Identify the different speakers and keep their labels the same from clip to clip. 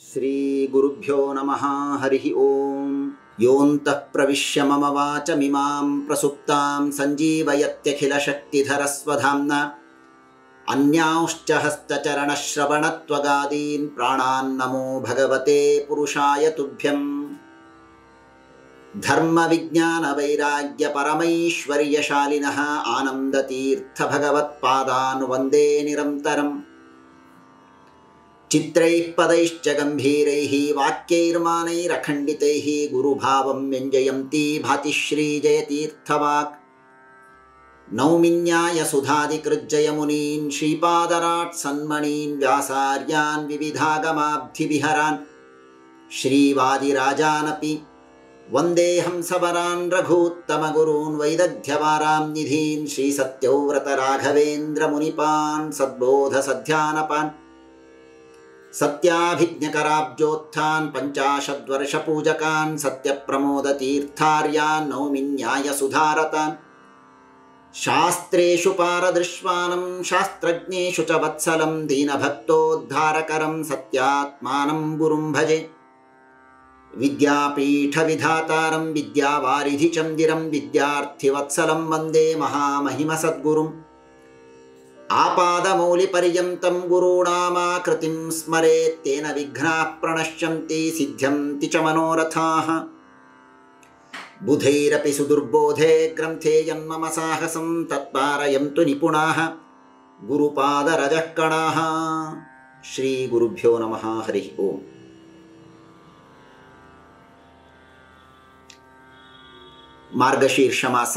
Speaker 1: श्रीगुरुभ्यो नमः हरिः ॐ योऽन्तः प्रविश्य मम वाचमिमां प्रसुप्तां सञ्जीवयत्यखिलशक्तिधरस्वधाम्ना अन्यांश्च हस्तचरणश्रवणत्वगादीन् प्राणान् नमो भगवते पुरुषाय तुभ्यम् धर्मविज्ञानवैराग्यपरमैश्वर्यशालिनः आनन्दतीर्थभगवत्पादान् वन्दे निरन्तरम् चित्रैः पदैश्च गम्भीरैः वाक्यैर्मानैरखण्डितैः गुरुभावं व्यञ्जयन्ती भातिश्रीजयतीर्थवाक् नौमिन्यायसुधादिकृज्जयमुनीन् श्रीपादराट् सन्मणीन् व्यासार्यान् विविधागमाब्धिविहरान् श्रीवादिराजानपि वन्देऽहं सबरान् रघूत्तमगुरून् वैदग्ध्यवारां निधीन् श्रीसत्यव्रतराघवेन्द्रमुनिपान् सद्बोधसध्यानपान् सत्याभिज्ञकराब्जोत्थान् पञ्चाशद्वर्षपूजकान् सत्यप्रमोदतीर्थार्यान् नौमिन्यायसुधारतान् शास्त्रेषु पारदृश्वानं शास्त्रज्ञेषु च वत्सलं दीनभक्तोद्धारकरं सत्यात्मानं गुरुं भजे विद्यापीठविधातारं विद्यावारिधिचन्दिरं विद्यार्थिवत्सलं वन्दे महामहिमसद्गुरुम् आपादमौलिपर्यन्तं गुरूणामाकृतिं स्मरेत् तेन विघ्नाः प्रणश्यन्ति सिद्ध्यन्ति च मनोरथाः बुधैरपि सुदुर्बोधे ग्रन्थे यन्मम साहसं तत्पारयन्तु निपुणाः गुरुपादरजः कणाः श्रीगुरुभ्यो नमः हरिः ओम् ಮಾರ್ಗಶೀರ್ಷ ಮಾಸ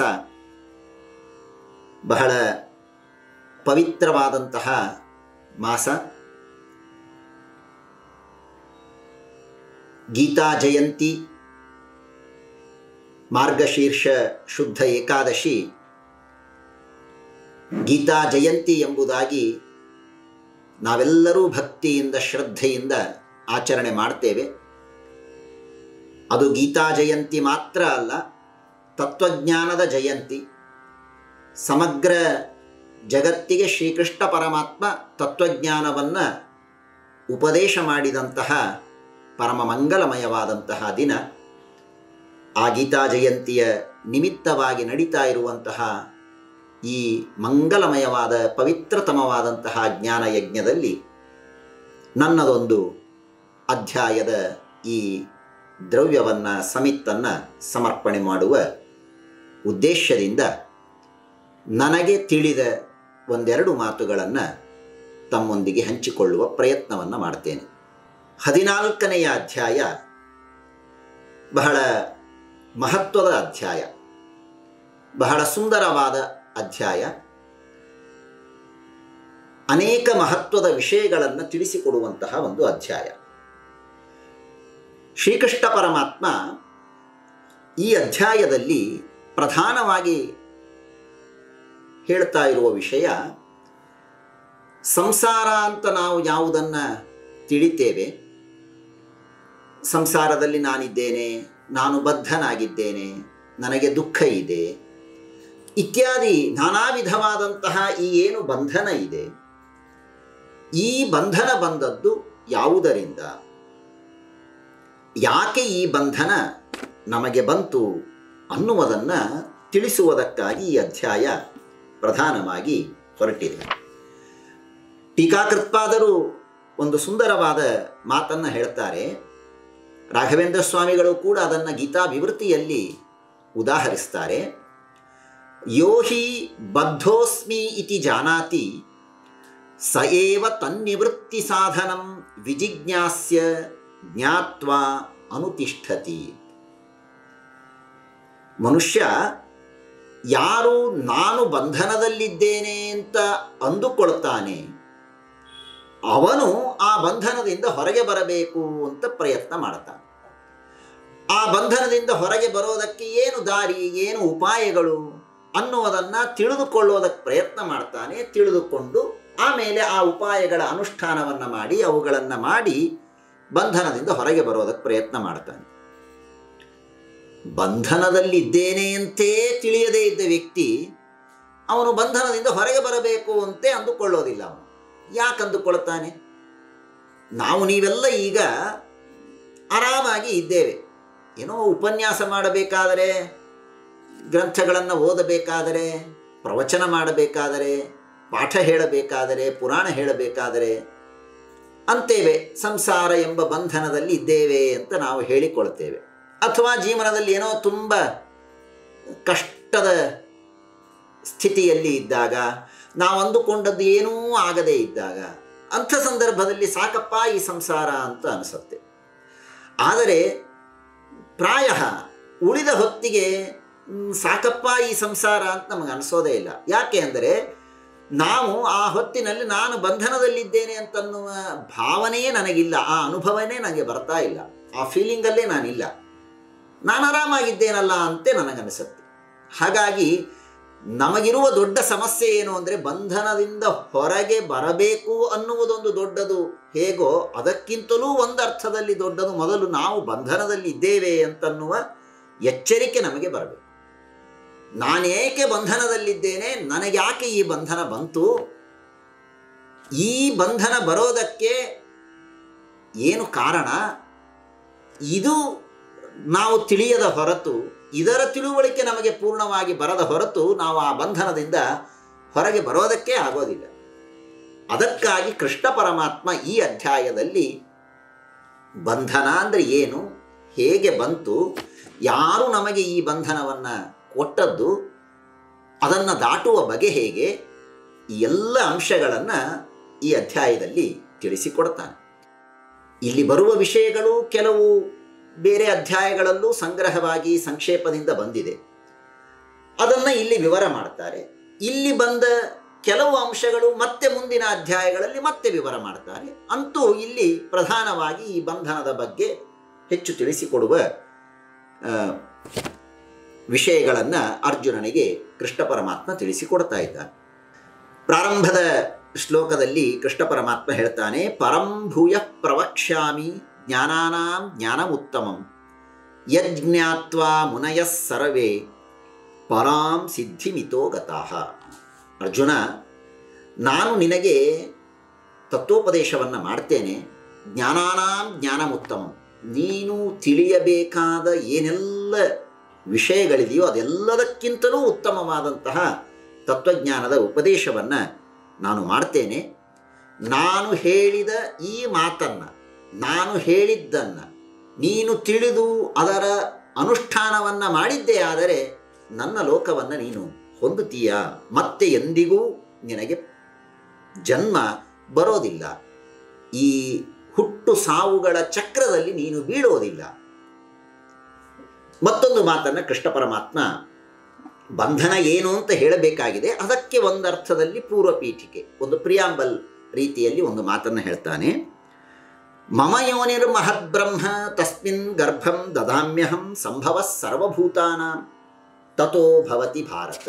Speaker 1: ಬಹಳ ಪವಿತ್ರವಾದಂತಹ ಮಾಸ ಗೀತಾ ಜಯಂತಿ ಮಾರ್ಗಶೀರ್ಷ ಶುದ್ಧ ಏಕಾದಶಿ ಗೀತಾ ಜಯಂತಿ ಎಂಬುದಾಗಿ ನಾವೆಲ್ಲರೂ ಭಕ್ತಿಯಿಂದ ಶ್ರದ್ಧೆಯಿಂದ ಆಚರಣೆ ಮಾಡ್ತೇವೆ ಅದು ಗೀತಾ ಜಯಂತಿ ಮಾತ್ರ ಅಲ್ಲ ತತ್ವಜ್ಞಾನದ ಜಯಂತಿ ಸಮಗ್ರ ಜಗತ್ತಿಗೆ ಶ್ರೀಕೃಷ್ಣ ಪರಮಾತ್ಮ ತತ್ವಜ್ಞಾನವನ್ನು ಉಪದೇಶ ಮಾಡಿದಂತಹ ಪರಮ ಮಂಗಲಮಯವಾದಂತಹ ದಿನ ಆ ಗೀತಾ ಜಯಂತಿಯ ನಿಮಿತ್ತವಾಗಿ ನಡೀತಾ ಇರುವಂತಹ ಈ ಮಂಗಲಮಯವಾದ ಪವಿತ್ರತಮವಾದಂತಹ ಜ್ಞಾನ ಯಜ್ಞದಲ್ಲಿ ನನ್ನದೊಂದು ಅಧ್ಯಾಯದ ಈ ದ್ರವ್ಯವನ್ನು ಸಮಿತ್ತನ್ನು ಸಮರ್ಪಣೆ ಮಾಡುವ ಉದ್ದೇಶದಿಂದ ನನಗೆ ತಿಳಿದ ಒಂದೆರಡು ಮಾತುಗಳನ್ನು ತಮ್ಮೊಂದಿಗೆ ಹಂಚಿಕೊಳ್ಳುವ ಪ್ರಯತ್ನವನ್ನು ಮಾಡ್ತೇನೆ ಹದಿನಾಲ್ಕನೆಯ ಅಧ್ಯಾಯ ಬಹಳ ಮಹತ್ವದ ಅಧ್ಯಾಯ ಬಹಳ ಸುಂದರವಾದ ಅಧ್ಯಾಯ ಅನೇಕ ಮಹತ್ವದ ವಿಷಯಗಳನ್ನು ತಿಳಿಸಿಕೊಡುವಂತಹ ಒಂದು ಅಧ್ಯಾಯ ಶ್ರೀಕೃಷ್ಣ ಪರಮಾತ್ಮ ಈ ಅಧ್ಯಾಯದಲ್ಲಿ ಪ್ರಧಾನವಾಗಿ ಹೇಳ್ತಾ ಇರುವ ವಿಷಯ ಸಂಸಾರ ಅಂತ ನಾವು ಯಾವುದನ್ನು ತಿಳಿತೇವೆ ಸಂಸಾರದಲ್ಲಿ ನಾನಿದ್ದೇನೆ ನಾನು ಬದ್ಧನಾಗಿದ್ದೇನೆ ನನಗೆ ದುಃಖ ಇದೆ ಇತ್ಯಾದಿ ನಾನಾ ವಿಧವಾದಂತಹ ಈ ಏನು ಬಂಧನ ಇದೆ ಈ ಬಂಧನ ಬಂದದ್ದು ಯಾವುದರಿಂದ ಯಾಕೆ ಈ ಬಂಧನ ನಮಗೆ ಬಂತು ಅನ್ನುವುದನ್ನು ತಿಳಿಸುವುದಕ್ಕಾಗಿ ಈ ಅಧ್ಯಾಯ ಪ್ರಧಾನವಾಗಿ ಹೊರಟಿದೆ ಟೀಕಾಕೃತ್ಪಾದರು ಒಂದು ಸುಂದರವಾದ ಮಾತನ್ನು ಹೇಳ್ತಾರೆ ರಾಘವೇಂದ್ರ ಸ್ವಾಮಿಗಳು ಕೂಡ ಅದನ್ನು ಗೀತಾಭಿವೃತ್ತಿಯಲ್ಲಿ ಉದಾಹರಿಸ್ತಾರೆ ಯೋಹಿ ಬದ್ಧೋಸ್ಮಿ ಇತಿ ಜಾನಾತಿ ಸ ಏವ ತನ್ನಿವೃತ್ತಿ ಸಾಧನಂ ವಿಜಿಜ್ಞಾಸ್ಯ ಜ್ಞಾತ್ವ ಅನುತಿಷ್ಠತಿ ಮನುಷ್ಯ ಯಾರು ನಾನು ಬಂಧನದಲ್ಲಿದ್ದೇನೆ ಅಂತ ಅಂದುಕೊಳ್ತಾನೆ ಅವನು ಆ ಬಂಧನದಿಂದ ಹೊರಗೆ ಬರಬೇಕು ಅಂತ ಪ್ರಯತ್ನ ಮಾಡ್ತಾನೆ ಆ ಬಂಧನದಿಂದ ಹೊರಗೆ ಬರೋದಕ್ಕೆ ಏನು ದಾರಿ ಏನು ಉಪಾಯಗಳು ಅನ್ನುವುದನ್ನು ತಿಳಿದುಕೊಳ್ಳೋದಕ್ಕೆ ಪ್ರಯತ್ನ ಮಾಡ್ತಾನೆ ತಿಳಿದುಕೊಂಡು ಆಮೇಲೆ ಆ ಉಪಾಯಗಳ ಅನುಷ್ಠಾನವನ್ನು ಮಾಡಿ ಅವುಗಳನ್ನು ಮಾಡಿ ಬಂಧನದಿಂದ ಹೊರಗೆ ಬರೋದಕ್ಕೆ ಪ್ರಯತ್ನ ಮಾಡ್ತಾನೆ ಬಂಧನದಲ್ಲಿದ್ದೇನೆ ಅಂತೇ ತಿಳಿಯದೇ ಇದ್ದ ವ್ಯಕ್ತಿ ಅವನು ಬಂಧನದಿಂದ ಹೊರಗೆ ಬರಬೇಕು ಅಂತೇ ಅಂದುಕೊಳ್ಳೋದಿಲ್ಲ ಅವನು ಯಾಕೆ ಅಂದುಕೊಳ್ತಾನೆ ನಾವು ನೀವೆಲ್ಲ ಈಗ ಆರಾಮಾಗಿ ಇದ್ದೇವೆ ಏನೋ ಉಪನ್ಯಾಸ ಮಾಡಬೇಕಾದರೆ ಗ್ರಂಥಗಳನ್ನು ಓದಬೇಕಾದರೆ ಪ್ರವಚನ ಮಾಡಬೇಕಾದರೆ ಪಾಠ ಹೇಳಬೇಕಾದರೆ ಪುರಾಣ ಹೇಳಬೇಕಾದರೆ ಅಂತೇವೆ ಸಂಸಾರ ಎಂಬ ಬಂಧನದಲ್ಲಿ ಇದ್ದೇವೆ ಅಂತ ನಾವು ಹೇಳಿಕೊಳ್ತೇವೆ ಅಥವಾ ಜೀವನದಲ್ಲಿ ಏನೋ ತುಂಬ ಕಷ್ಟದ ಸ್ಥಿತಿಯಲ್ಲಿ ಇದ್ದಾಗ ನಾವು ಅಂದುಕೊಂಡದ್ದು ಏನೂ ಆಗದೇ ಇದ್ದಾಗ ಅಂಥ ಸಂದರ್ಭದಲ್ಲಿ ಸಾಕಪ್ಪ ಈ ಸಂಸಾರ ಅಂತ ಅನಿಸುತ್ತೆ ಆದರೆ ಪ್ರಾಯ ಉಳಿದ ಹೊತ್ತಿಗೆ ಮ್, ಸಾಕಪ್ಪ ಈ ಸಂಸಾರ ಅಂತ ನಮಗೆ ಅನಿಸೋದೇ ಇಲ್ಲ ಯಾಕೆ ಅಂದರೆ ನಾವು ಆ ಹೊತ್ತಿನಲ್ಲಿ ನಾನು ಬಂಧನದಲ್ಲಿದ್ದೇನೆ ಅಂತನ್ನುವ ಭಾವನೆಯೇ ನನಗಿಲ್ಲ ಆ ಅನುಭವನೇ ನನಗೆ ಬರ್ತಾ ಇಲ್ಲ ಆ ಫೀಲಿಂಗಲ್ಲೇ ನಾನಿಲ್ಲ ನಾನು ಆರಾಮಾಗಿದ್ದೇನಲ್ಲ ಅಂತೆ ನನಗನಿಸುತ್ತೆ ಹಾಗಾಗಿ ನಮಗಿರುವ ದೊಡ್ಡ ಸಮಸ್ಯೆ ಏನು ಅಂದರೆ ಬಂಧನದಿಂದ ಹೊರಗೆ ಬರಬೇಕು ಅನ್ನುವುದೊಂದು ದೊಡ್ಡದು ಹೇಗೋ ಅದಕ್ಕಿಂತಲೂ ಒಂದು ಅರ್ಥದಲ್ಲಿ ದೊಡ್ಡದು ಮೊದಲು ನಾವು ಬಂಧನದಲ್ಲಿ ಇದ್ದೇವೆ ಅಂತನ್ನುವ ಎಚ್ಚರಿಕೆ ನಮಗೆ ಬರಬೇಕು ನಾನೇಕೆ ಬಂಧನದಲ್ಲಿದ್ದೇನೆ ನನಗೆ ಯಾಕೆ ಈ ಬಂಧನ ಬಂತು ಈ ಬಂಧನ ಬರೋದಕ್ಕೆ ಏನು ಕಾರಣ ಇದು ನಾವು ತಿಳಿಯದ ಹೊರತು ಇದರ ತಿಳುವಳಿಕೆ ನಮಗೆ ಪೂರ್ಣವಾಗಿ ಬರದ ಹೊರತು ನಾವು ಆ ಬಂಧನದಿಂದ ಹೊರಗೆ ಬರೋದಕ್ಕೆ ಆಗೋದಿಲ್ಲ ಅದಕ್ಕಾಗಿ ಕೃಷ್ಣ ಪರಮಾತ್ಮ ಈ ಅಧ್ಯಾಯದಲ್ಲಿ ಬಂಧನ ಅಂದರೆ ಏನು ಹೇಗೆ ಬಂತು ಯಾರು ನಮಗೆ ಈ ಬಂಧನವನ್ನು ಕೊಟ್ಟದ್ದು ಅದನ್ನು ದಾಟುವ ಬಗೆ ಹೇಗೆ ಈ ಎಲ್ಲ ಅಂಶಗಳನ್ನು ಈ ಅಧ್ಯಾಯದಲ್ಲಿ ತಿಳಿಸಿಕೊಡ್ತಾನೆ ಇಲ್ಲಿ ಬರುವ ವಿಷಯಗಳು ಕೆಲವು ಬೇರೆ ಅಧ್ಯಾಯಗಳಲ್ಲೂ ಸಂಗ್ರಹವಾಗಿ ಸಂಕ್ಷೇಪದಿಂದ ಬಂದಿದೆ ಅದನ್ನು ಇಲ್ಲಿ ವಿವರ ಮಾಡ್ತಾರೆ ಇಲ್ಲಿ ಬಂದ ಕೆಲವು ಅಂಶಗಳು ಮತ್ತೆ ಮುಂದಿನ ಅಧ್ಯಾಯಗಳಲ್ಲಿ ಮತ್ತೆ ವಿವರ ಮಾಡ್ತಾರೆ ಅಂತೂ ಇಲ್ಲಿ ಪ್ರಧಾನವಾಗಿ ಈ ಬಂಧನದ ಬಗ್ಗೆ ಹೆಚ್ಚು ತಿಳಿಸಿಕೊಡುವ ಆ, ವಿಷಯಗಳನ್ನು ಅರ್ಜುನನಿಗೆ ಕೃಷ್ಣ ಪರಮಾತ್ಮ ತಿಳಿಸಿಕೊಡ್ತಾ ಇದ್ದಾನೆ ಪ್ರಾರಂಭದ ಶ್ಲೋಕದಲ್ಲಿ ಕೃಷ್ಣ ಪರಮಾತ್ಮ ಹೇಳ್ತಾನೆ ಪರಂ ಭೂಯ ಪ್ರವಕ್ಷ್ಯಾಮಿ ಜ್ಞಾನಾನಾಂ ಜ್ಞಾನಮುತ್ತಮಂ ಯಜ್ಞಾತ್ವಾ ಮುನಯಃ ಸರ್ವೇ ಪರಾಂ ಸಿದ್ಧಿಮಿತೋ ಗತಾಹ ಅರ್ಜುನ ನಾನು ನಿನಗೆ ತತ್ವೋಪದೇಶವನ್ನು ಮಾಡ್ತೇನೆ ಜ್ಞಾನಾನಾಂ ಜ್ಞಾನಮುತ್ತಮಂ ನೀನು ತಿಳಿಯಬೇಕಾದ ಏನೆಲ್ಲ ವಿಷಯಗಳಿದೆಯೋ ಅದೆಲ್ಲದಕ್ಕಿಂತಲೂ ಉತ್ತಮವಾದಂತಹ ತತ್ವಜ್ಞಾನದ ಉಪದೇಶವನ್ನು ನಾನು ಮಾಡ್ತೇನೆ ನಾನು ಹೇಳಿದ ಈ ಮಾತನ್ನು ನಾನು ಹೇಳಿದ್ದನ್ನು ನೀನು ತಿಳಿದು ಅದರ ಅನುಷ್ಠಾನವನ್ನು ಮಾಡಿದ್ದೇ ಆದರೆ ನನ್ನ ಲೋಕವನ್ನು ನೀನು ಹೊಂದುತ್ತೀಯ ಮತ್ತೆ ಎಂದಿಗೂ ನಿನಗೆ ಜನ್ಮ ಬರೋದಿಲ್ಲ ಈ ಹುಟ್ಟು ಸಾವುಗಳ ಚಕ್ರದಲ್ಲಿ ನೀನು ಬೀಳೋದಿಲ್ಲ ಮತ್ತೊಂದು ಮಾತನ್ನು ಕೃಷ್ಣ ಪರಮಾತ್ಮ ಬಂಧನ ಏನು ಅಂತ ಹೇಳಬೇಕಾಗಿದೆ ಅದಕ್ಕೆ ಒಂದು ಅರ್ಥದಲ್ಲಿ ಪೂರ್ವ ಪೀಠಿಕೆ ಒಂದು ಪ್ರಿಯಾಂಬಲ್ ರೀತಿಯಲ್ಲಿ ಒಂದು ಮಾತನ್ನು ಹೇಳ್ತಾನೆ ಮಮ ಯೋನಿರ್ ಮಹದ್ಬ್ರಹ್ಮ ತಸ್ಮಿನ್ ಗರ್ಭಂ ದದಾಮ್ಯಹಂ ಸಂಭವ ಸರ್ವಭೂತಾನ ತಥೋ ಭವತಿ ಭಾರತ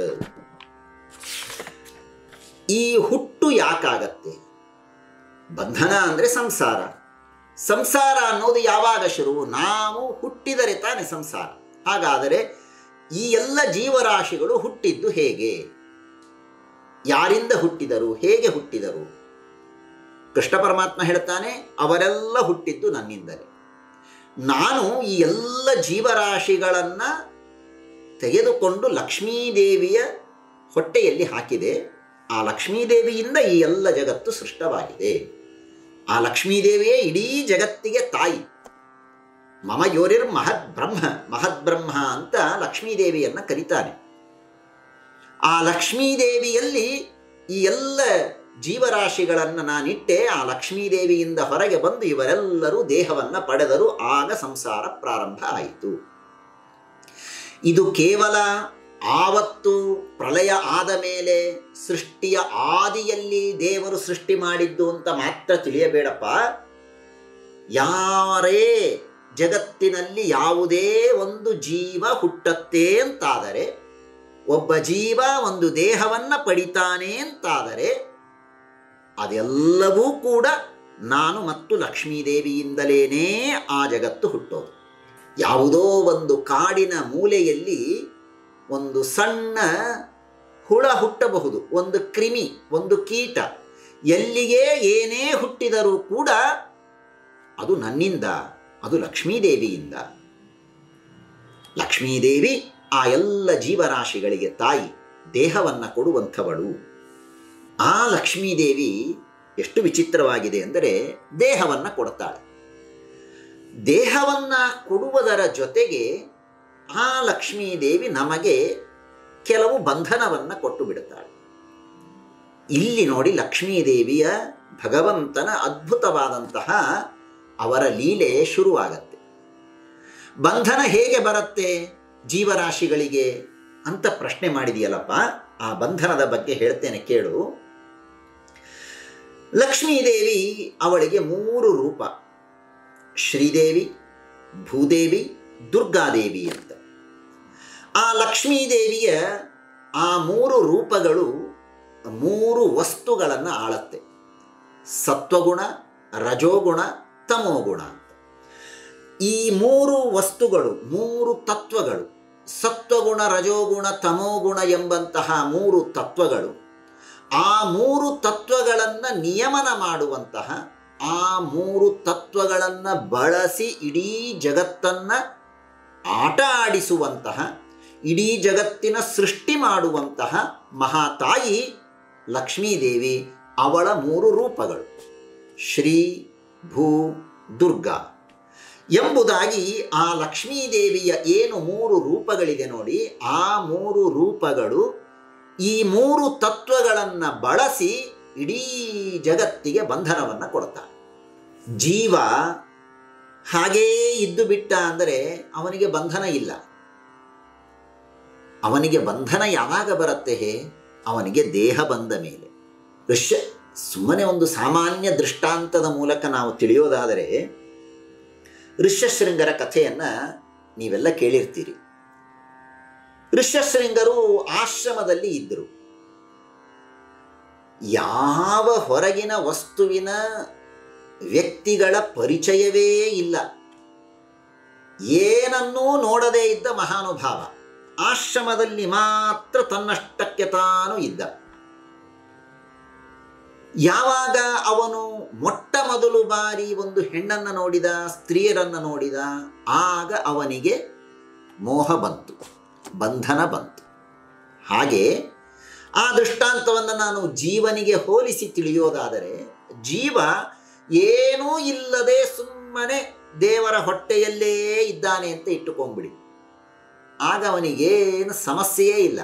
Speaker 1: ಈ ಹುಟ್ಟು ಯಾಕಾಗತ್ತೆ ಬಂಧನ ಅಂದರೆ ಸಂಸಾರ ಸಂಸಾರ ಅನ್ನೋದು ಯಾವಾಗ ಶುರು ನಾವು ಹುಟ್ಟಿದರೆ ತಾನೇ ಸಂಸಾರ ಹಾಗಾದರೆ ಈ ಎಲ್ಲ ಜೀವರಾಶಿಗಳು ಹುಟ್ಟಿದ್ದು ಹೇಗೆ ಯಾರಿಂದ ಹುಟ್ಟಿದರು ಹೇಗೆ ಹುಟ್ಟಿದರು ಕೃಷ್ಣ ಪರಮಾತ್ಮ ಹೇಳ್ತಾನೆ ಅವರೆಲ್ಲ ಹುಟ್ಟಿದ್ದು ನನ್ನಿಂದಲೇ ನಾನು ಈ ಎಲ್ಲ ಜೀವರಾಶಿಗಳನ್ನು ತೆಗೆದುಕೊಂಡು ಲಕ್ಷ್ಮೀದೇವಿಯ ಹೊಟ್ಟೆಯಲ್ಲಿ ಹಾಕಿದೆ ಆ ಲಕ್ಷ್ಮೀದೇವಿಯಿಂದ ಈ ಎಲ್ಲ ಜಗತ್ತು ಸೃಷ್ಟವಾಗಿದೆ ಆ ಲಕ್ಷ್ಮೀದೇವಿಯೇ ಇಡೀ ಜಗತ್ತಿಗೆ ತಾಯಿ ಮಮ ಯೋರಿರ್ ಮಹದ್ ಬ್ರಹ್ಮ ಮಹದ್ ಬ್ರಹ್ಮ ಅಂತ ಲಕ್ಷ್ಮೀದೇವಿಯನ್ನು ಕರೀತಾನೆ ಆ ಲಕ್ಷ್ಮೀದೇವಿಯಲ್ಲಿ ಈ ಎಲ್ಲ ಜೀವರಾಶಿಗಳನ್ನು ನಾನಿಟ್ಟೆ ಆ ಲಕ್ಷ್ಮೀದೇವಿಯಿಂದ ಹೊರಗೆ ಬಂದು ಇವರೆಲ್ಲರೂ ದೇಹವನ್ನು ಪಡೆದರು ಆಗ ಸಂಸಾರ ಪ್ರಾರಂಭ ಆಯಿತು ಇದು ಕೇವಲ ಆವತ್ತು ಪ್ರಳಯ ಆದ ಮೇಲೆ ಸೃಷ್ಟಿಯ ಆದಿಯಲ್ಲಿ ದೇವರು ಸೃಷ್ಟಿ ಮಾಡಿದ್ದು ಅಂತ ಮಾತ್ರ ತಿಳಿಯಬೇಡಪ್ಪ ಯಾರೇ ಜಗತ್ತಿನಲ್ಲಿ ಯಾವುದೇ ಒಂದು ಜೀವ ಹುಟ್ಟತ್ತೆ ಅಂತಾದರೆ ಒಬ್ಬ ಜೀವ ಒಂದು ದೇಹವನ್ನು ಪಡಿತಾನೆ ಅಂತಾದರೆ ಅದೆಲ್ಲವೂ ಕೂಡ ನಾನು ಮತ್ತು ಲಕ್ಷ್ಮೀದೇವಿಯಿಂದಲೇನೇ ಆ ಜಗತ್ತು ಹುಟ್ಟೋದು ಯಾವುದೋ ಒಂದು ಕಾಡಿನ ಮೂಲೆಯಲ್ಲಿ ಒಂದು ಸಣ್ಣ ಹುಳ ಹುಟ್ಟಬಹುದು ಒಂದು ಕ್ರಿಮಿ ಒಂದು ಕೀಟ ಎಲ್ಲಿಗೆ ಏನೇ ಹುಟ್ಟಿದರೂ ಕೂಡ ಅದು ನನ್ನಿಂದ ಅದು ಲಕ್ಷ್ಮೀದೇವಿಯಿಂದ ಲಕ್ಷ್ಮೀದೇವಿ ಆ ಎಲ್ಲ ಜೀವರಾಶಿಗಳಿಗೆ ತಾಯಿ ದೇಹವನ್ನು ಕೊಡುವಂಥವಳು ಆ ಲಕ್ಷ್ಮೀದೇವಿ ಎಷ್ಟು ವಿಚಿತ್ರವಾಗಿದೆ ಅಂದರೆ ದೇಹವನ್ನು ಕೊಡ್ತಾಳೆ ದೇಹವನ್ನು ಕೊಡುವುದರ ಜೊತೆಗೆ ಆ ಲಕ್ಷ್ಮೀದೇವಿ ನಮಗೆ ಕೆಲವು ಬಂಧನವನ್ನು ಕೊಟ್ಟು ಬಿಡುತ್ತಾಳೆ ಇಲ್ಲಿ ನೋಡಿ ಲಕ್ಷ್ಮೀದೇವಿಯ ಭಗವಂತನ ಅದ್ಭುತವಾದಂತಹ ಅವರ ಲೀಲೆ ಶುರುವಾಗತ್ತೆ ಬಂಧನ ಹೇಗೆ ಬರುತ್ತೆ ಜೀವರಾಶಿಗಳಿಗೆ ಅಂತ ಪ್ರಶ್ನೆ ಮಾಡಿದೆಯಲ್ಲಪ್ಪ ಆ ಬಂಧನದ ಬಗ್ಗೆ ಹೇಳ್ತೇನೆ ಕೇಳು ಲಕ್ಷ್ಮೀದೇವಿ ಅವಳಿಗೆ ಮೂರು ರೂಪ ಶ್ರೀದೇವಿ ಭೂದೇವಿ ದುರ್ಗಾದೇವಿ ಅಂತ ಆ ಲಕ್ಷ್ಮೀದೇವಿಯ ಆ ಮೂರು ರೂಪಗಳು ಮೂರು ವಸ್ತುಗಳನ್ನು ಆಳತ್ತೆ ಸತ್ವಗುಣ ರಜೋಗುಣ ತಮೋಗುಣ ಅಂತ ಈ ಮೂರು ವಸ್ತುಗಳು ಮೂರು ತತ್ವಗಳು ಸತ್ವಗುಣ ರಜೋಗುಣ ತಮೋಗುಣ ಎಂಬಂತಹ ಮೂರು ತತ್ವಗಳು ಆ ಮೂರು ತತ್ವಗಳನ್ನು ನಿಯಮನ ಮಾಡುವಂತಹ ಆ ಮೂರು ತತ್ವಗಳನ್ನು ಬಳಸಿ ಇಡೀ ಜಗತ್ತನ್ನು ಆಟ ಆಡಿಸುವಂತಹ ಇಡೀ ಜಗತ್ತಿನ ಸೃಷ್ಟಿ ಮಾಡುವಂತಹ ಮಹಾತಾಯಿ ಲಕ್ಷ್ಮೀದೇವಿ ಅವಳ ಮೂರು ರೂಪಗಳು ಶ್ರೀ ಭೂ ದುರ್ಗಾ ಎಂಬುದಾಗಿ ಆ ಲಕ್ಷ್ಮೀದೇವಿಯ ಏನು ಮೂರು ರೂಪಗಳಿದೆ ನೋಡಿ ಆ ಮೂರು ರೂಪಗಳು ಈ ಮೂರು ತತ್ವಗಳನ್ನು ಬಳಸಿ ಇಡೀ ಜಗತ್ತಿಗೆ ಬಂಧನವನ್ನು ಕೊಡ್ತಾರೆ ಜೀವ ಹಾಗೇ ಇದ್ದು ಬಿಟ್ಟ ಅಂದರೆ ಅವನಿಗೆ ಬಂಧನ ಇಲ್ಲ ಅವನಿಗೆ ಬಂಧನ ಯಾವಾಗ ಬರುತ್ತೆ ಹೇ ಅವನಿಗೆ ದೇಹ ಬಂದ ಮೇಲೆ ಋಷ್ಯ ಸುಮ್ಮನೆ ಒಂದು ಸಾಮಾನ್ಯ ದೃಷ್ಟಾಂತದ ಮೂಲಕ ನಾವು ತಿಳಿಯೋದಾದರೆ ಋಷ್ಯಶೃಂಗರ ಕಥೆಯನ್ನು ನೀವೆಲ್ಲ ಕೇಳಿರ್ತೀರಿ ಋಷ್ಯಶೃಂಗರು ಆಶ್ರಮದಲ್ಲಿ ಇದ್ದರು ಯಾವ ಹೊರಗಿನ ವಸ್ತುವಿನ ವ್ಯಕ್ತಿಗಳ ಪರಿಚಯವೇ ಇಲ್ಲ ಏನನ್ನೂ ನೋಡದೇ ಇದ್ದ ಮಹಾನುಭಾವ ಆಶ್ರಮದಲ್ಲಿ ಮಾತ್ರ ತನ್ನಷ್ಟಕ್ಕೆ ತಾನು ಇದ್ದ ಯಾವಾಗ ಅವನು ಮೊಟ್ಟ ಮೊದಲು ಬಾರಿ ಒಂದು ಹೆಣ್ಣನ್ನು ನೋಡಿದ ಸ್ತ್ರೀಯರನ್ನು ನೋಡಿದ ಆಗ ಅವನಿಗೆ ಮೋಹ ಬಂತು ಬಂಧನ ಬಂತು ಹಾಗೆ ಆ ದೃಷ್ಟಾಂತವನ್ನು ನಾನು ಜೀವನಿಗೆ ಹೋಲಿಸಿ ತಿಳಿಯೋದಾದರೆ ಜೀವ ಏನೂ ಇಲ್ಲದೆ ಸುಮ್ಮನೆ ದೇವರ ಹೊಟ್ಟೆಯಲ್ಲೇ ಇದ್ದಾನೆ ಅಂತ ಇಟ್ಟುಕೊಂಡ್ಬಿಡಿ ಆಗ ಅವನಿಗೇನು ಸಮಸ್ಯೆಯೇ ಇಲ್ಲ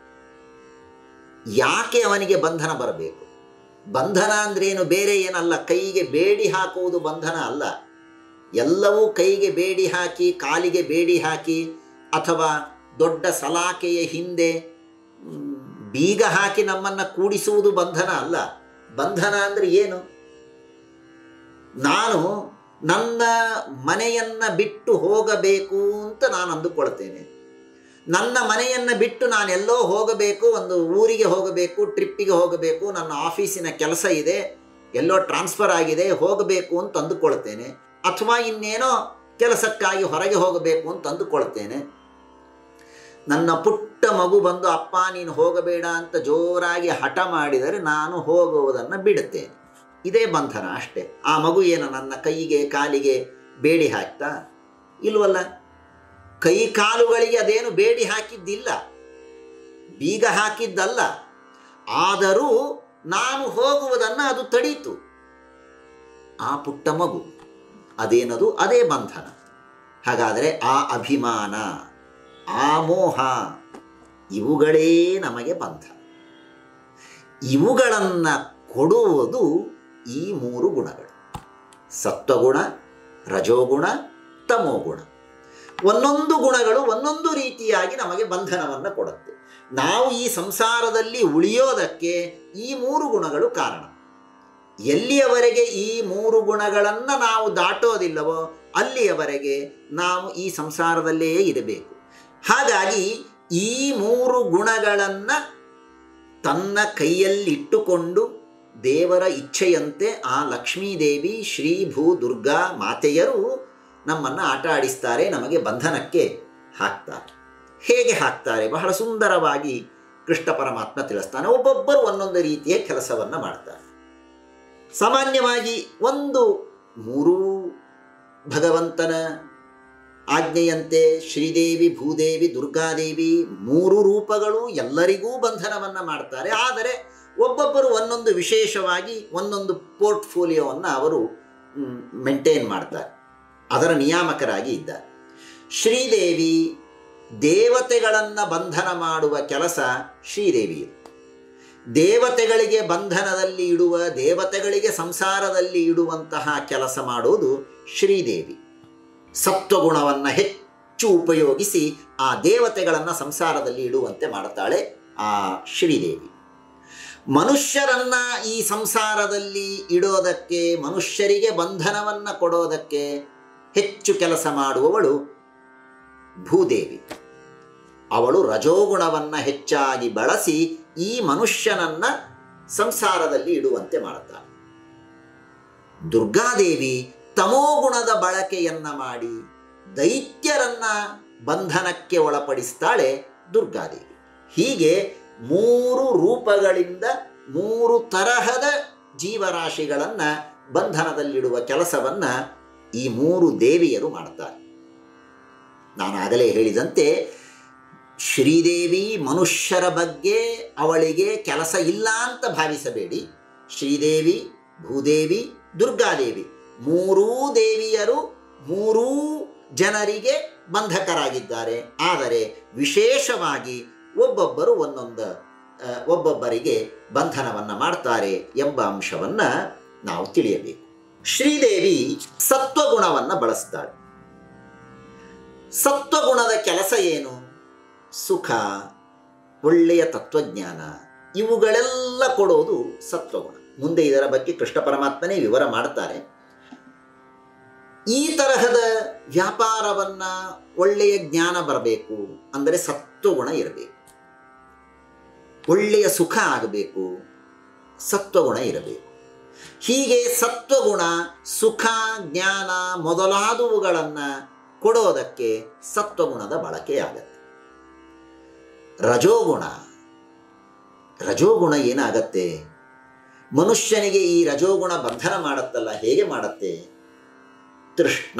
Speaker 1: ಯಾಕೆ ಅವನಿಗೆ ಬಂಧನ ಬರಬೇಕು ಬಂಧನ ಅಂದ್ರೇನು ಬೇರೆ ಏನಲ್ಲ ಕೈಗೆ ಬೇಡಿ ಹಾಕುವುದು ಬಂಧನ ಅಲ್ಲ ಎಲ್ಲವೂ ಕೈಗೆ ಬೇಡಿ ಹಾಕಿ ಕಾಲಿಗೆ ಬೇಡಿ ಹಾಕಿ ಅಥವಾ ದೊಡ್ಡ ಸಲಾಕೆಯ ಹಿಂದೆ ಮ್, ಬೀಗ ಹಾಕಿ ನಮ್ಮನ್ನು ಕೂಡಿಸುವುದು ಬಂಧನ ಅಲ್ಲ ಬಂಧನ ಅಂದರೆ ಏನು ನಾನು ನನ್ನ ಮನೆಯನ್ನ ಬಿಟ್ಟು ಹೋಗಬೇಕು ಅಂತ ನಾನು ಅಂದುಕೊಳ್ತೇನೆ ನನ್ನ ಮನೆಯನ್ನು ಬಿಟ್ಟು ನಾನು ಎಲ್ಲೋ ಹೋಗಬೇಕು ಒಂದು ಊರಿಗೆ ಹೋಗಬೇಕು ಟ್ರಿಪ್ಪಿಗೆ ಹೋಗಬೇಕು ನನ್ನ ಆಫೀಸಿನ ಕೆಲಸ ಇದೆ ಎಲ್ಲೋ ಟ್ರಾನ್ಸ್ಫರ್ ಆಗಿದೆ ಹೋಗಬೇಕು ಅಂತ ಅಂದುಕೊಳ್ತೇನೆ ಅಥವಾ ಇನ್ನೇನೋ ಕೆಲಸಕ್ಕಾಗಿ ಹೊರಗೆ ಹೋಗಬೇಕು ಅಂತ ಅಂದುಕೊಳ್ತೇನೆ ನನ್ನ ಪುಟ್ಟ ಮಗು ಬಂದು ಅಪ್ಪ ನೀನು ಹೋಗಬೇಡ ಅಂತ ಜೋರಾಗಿ ಹಠ ಮಾಡಿದರೆ ನಾನು ಹೋಗುವುದನ್ನು ಬಿಡುತ್ತೇನೆ ಇದೇ ಬಂಧನ ಅಷ್ಟೇ ಆ ಮಗು ಏನು ನನ್ನ ಕೈಗೆ ಕಾಲಿಗೆ ಬೇಡಿ ಹಾಕ್ತಾ ಇಲ್ವಲ್ಲ ಕೈ ಕಾಲುಗಳಿಗೆ ಅದೇನು ಬೇಡಿ ಹಾಕಿದ್ದಿಲ್ಲ ಬೀಗ ಹಾಕಿದ್ದಲ್ಲ ಆದರೂ ನಾನು ಹೋಗುವುದನ್ನು ಅದು ತಡೀತು ಆ ಪುಟ್ಟ ಮಗು ಅದೇನದು ಅದೇ ಬಂಧನ ಹಾಗಾದರೆ ಆ ಅಭಿಮಾನ ಆ ಮೋಹ ಇವುಗಳೇ ನಮಗೆ ಬಂಧ ಇವುಗಳನ್ನು ಕೊಡುವುದು ಈ ಮೂರು ಗುಣಗಳು ಸತ್ವಗುಣ ರಜೋಗುಣ ತಮೋಗುಣ ಒಂದೊಂದು ಗುಣಗಳು ಒಂದೊಂದು ರೀತಿಯಾಗಿ ನಮಗೆ ಬಂಧನವನ್ನು ಕೊಡುತ್ತೆ ನಾವು ಈ ಸಂಸಾರದಲ್ಲಿ ಉಳಿಯೋದಕ್ಕೆ ಈ ಮೂರು ಗುಣಗಳು ಕಾರಣ ಎಲ್ಲಿಯವರೆಗೆ ಈ ಮೂರು ಗುಣಗಳನ್ನು ನಾವು ದಾಟೋದಿಲ್ಲವೋ ಅಲ್ಲಿಯವರೆಗೆ ನಾವು ಈ ಸಂಸಾರದಲ್ಲೇ ಇರಬೇಕು ಹಾಗಾಗಿ ಈ ಮೂರು ಗುಣಗಳನ್ನು ತನ್ನ ಕೈಯಲ್ಲಿಟ್ಟುಕೊಂಡು ದೇವರ ಇಚ್ಛೆಯಂತೆ ಆ ಲಕ್ಷ್ಮೀದೇವಿ ಶ್ರೀ ಭೂ ದುರ್ಗಾ ಮಾತೆಯರು ನಮ್ಮನ್ನು ಆಟ ಆಡಿಸ್ತಾರೆ ನಮಗೆ ಬಂಧನಕ್ಕೆ ಹಾಕ್ತಾರೆ ಹೇಗೆ ಹಾಕ್ತಾರೆ ಬಹಳ ಸುಂದರವಾಗಿ ಕೃಷ್ಣ ಪರಮಾತ್ಮ ತಿಳಿಸ್ತಾನೆ ಒಬ್ಬೊಬ್ಬರು ಒಂದೊಂದು ರೀತಿಯ ಕೆಲಸವನ್ನು ಮಾಡ್ತಾರೆ ಸಾಮಾನ್ಯವಾಗಿ ಒಂದು ಮೂರೂ ಭಗವಂತನ ಆಜ್ಞೆಯಂತೆ ಶ್ರೀದೇವಿ ಭೂದೇವಿ ದುರ್ಗಾದೇವಿ ಮೂರು ರೂಪಗಳು ಎಲ್ಲರಿಗೂ ಬಂಧನವನ್ನು ಮಾಡ್ತಾರೆ ಆದರೆ ಒಬ್ಬೊಬ್ಬರು ಒಂದೊಂದು ವಿಶೇಷವಾಗಿ ಒಂದೊಂದು ಪೋರ್ಟ್ಫೋಲಿಯೋವನ್ನು ಅವರು ಮೇಂಟೈನ್ ಮಾಡ್ತಾರೆ ಅದರ ನಿಯಾಮಕರಾಗಿ ಇದ್ದಾರೆ ಶ್ರೀದೇವಿ ದೇವತೆಗಳನ್ನು ಬಂಧನ ಮಾಡುವ ಕೆಲಸ ಶ್ರೀದೇವಿಯದು ದೇವತೆಗಳಿಗೆ ಬಂಧನದಲ್ಲಿ ಇಡುವ ದೇವತೆಗಳಿಗೆ ಸಂಸಾರದಲ್ಲಿ ಇಡುವಂತಹ ಕೆಲಸ ಮಾಡೋದು ಶ್ರೀದೇವಿ ಸತ್ವಗುಣವನ್ನು ಹೆಚ್ಚು ಉಪಯೋಗಿಸಿ ಆ ದೇವತೆಗಳನ್ನು ಸಂಸಾರದಲ್ಲಿ ಇಡುವಂತೆ ಮಾಡ್ತಾಳೆ ಆ ಶ್ರೀದೇವಿ ಮನುಷ್ಯರನ್ನ ಈ ಸಂಸಾರದಲ್ಲಿ ಇಡೋದಕ್ಕೆ ಮನುಷ್ಯರಿಗೆ ಬಂಧನವನ್ನು ಕೊಡೋದಕ್ಕೆ ಹೆಚ್ಚು ಕೆಲಸ ಮಾಡುವವಳು ಭೂದೇವಿ ಅವಳು ರಜೋಗುಣವನ್ನು ಹೆಚ್ಚಾಗಿ ಬಳಸಿ ಈ ಮನುಷ್ಯನನ್ನ ಸಂಸಾರದಲ್ಲಿ ಇಡುವಂತೆ ಮಾಡುತ್ತಾಳೆ ದುರ್ಗಾದೇವಿ ತಮೋಗುಣದ ಬಳಕೆಯನ್ನ ಮಾಡಿ ದೈತ್ಯರನ್ನ ಬಂಧನಕ್ಕೆ ಒಳಪಡಿಸ್ತಾಳೆ ದುರ್ಗಾದೇವಿ ಹೀಗೆ ಮೂರು ರೂಪಗಳಿಂದ ಮೂರು ತರಹದ ಜೀವರಾಶಿಗಳನ್ನು ಬಂಧನದಲ್ಲಿಡುವ ಕೆಲಸವನ್ನು ಈ ಮೂರು ದೇವಿಯರು ಮಾಡ್ತಾರೆ ನಾನು ಆಗಲೇ ಹೇಳಿದಂತೆ ಶ್ರೀದೇವಿ ಮನುಷ್ಯರ ಬಗ್ಗೆ ಅವಳಿಗೆ ಕೆಲಸ ಇಲ್ಲ ಅಂತ ಭಾವಿಸಬೇಡಿ ಶ್ರೀದೇವಿ ಭೂದೇವಿ ದುರ್ಗಾದೇವಿ ಮೂರೂ ದೇವಿಯರು ಮೂರೂ ಜನರಿಗೆ ಬಂಧಕರಾಗಿದ್ದಾರೆ ಆದರೆ ವಿಶೇಷವಾಗಿ ಒಬ್ಬೊಬ್ಬರು ಒಂದೊಂದು ಆ, ಒಬ್ಬೊಬ್ಬರಿಗೆ ಬಂಧನವನ್ನು ಮಾಡ್ತಾರೆ ಎಂಬ ಅಂಶವನ್ನು ನಾವು ತಿಳಿಯಬೇಕು ಶ್ರೀದೇವಿ ಸತ್ವಗುಣವನ್ನು ಬಳಸ್ತಾಳೆ ಸತ್ವಗುಣದ ಕೆಲಸ ಏನು ಸುಖ ಒಳ್ಳೆಯ ತತ್ವಜ್ಞಾನ ಇವುಗಳೆಲ್ಲ ಕೊಡೋದು ಸತ್ವಗುಣ ಮುಂದೆ ಇದರ ಬಗ್ಗೆ ಕೃಷ್ಣ ಪರಮಾತ್ಮನೇ ವಿವರ ಮಾಡ್ತಾರೆ ಈ ತರಹದ ವ್ಯಾಪಾರವನ್ನ ಒಳ್ಳೆಯ ಜ್ಞಾನ ಬರಬೇಕು ಅಂದರೆ ಸತ್ವಗುಣ ಇರಬೇಕು ಒಳ್ಳೆಯ ಸುಖ ಆಗಬೇಕು ಸತ್ವಗುಣ ಇರಬೇಕು ಹೀಗೆ ಸತ್ವಗುಣ ಸುಖ ಜ್ಞಾನ ಮೊದಲಾದವುಗಳನ್ನು ಕೊಡೋದಕ್ಕೆ ಸತ್ವಗುಣದ ಬಳಕೆಯಾಗತ್ತೆ ರಜೋಗುಣ ರಜೋಗುಣ ಏನಾಗತ್ತೆ ಮನುಷ್ಯನಿಗೆ ಈ ರಜೋಗುಣ ಬಂಧನ ಮಾಡತ್ತಲ್ಲ ಹೇಗೆ ಮಾಡತ್ತೆ ತೃಷ್ಣ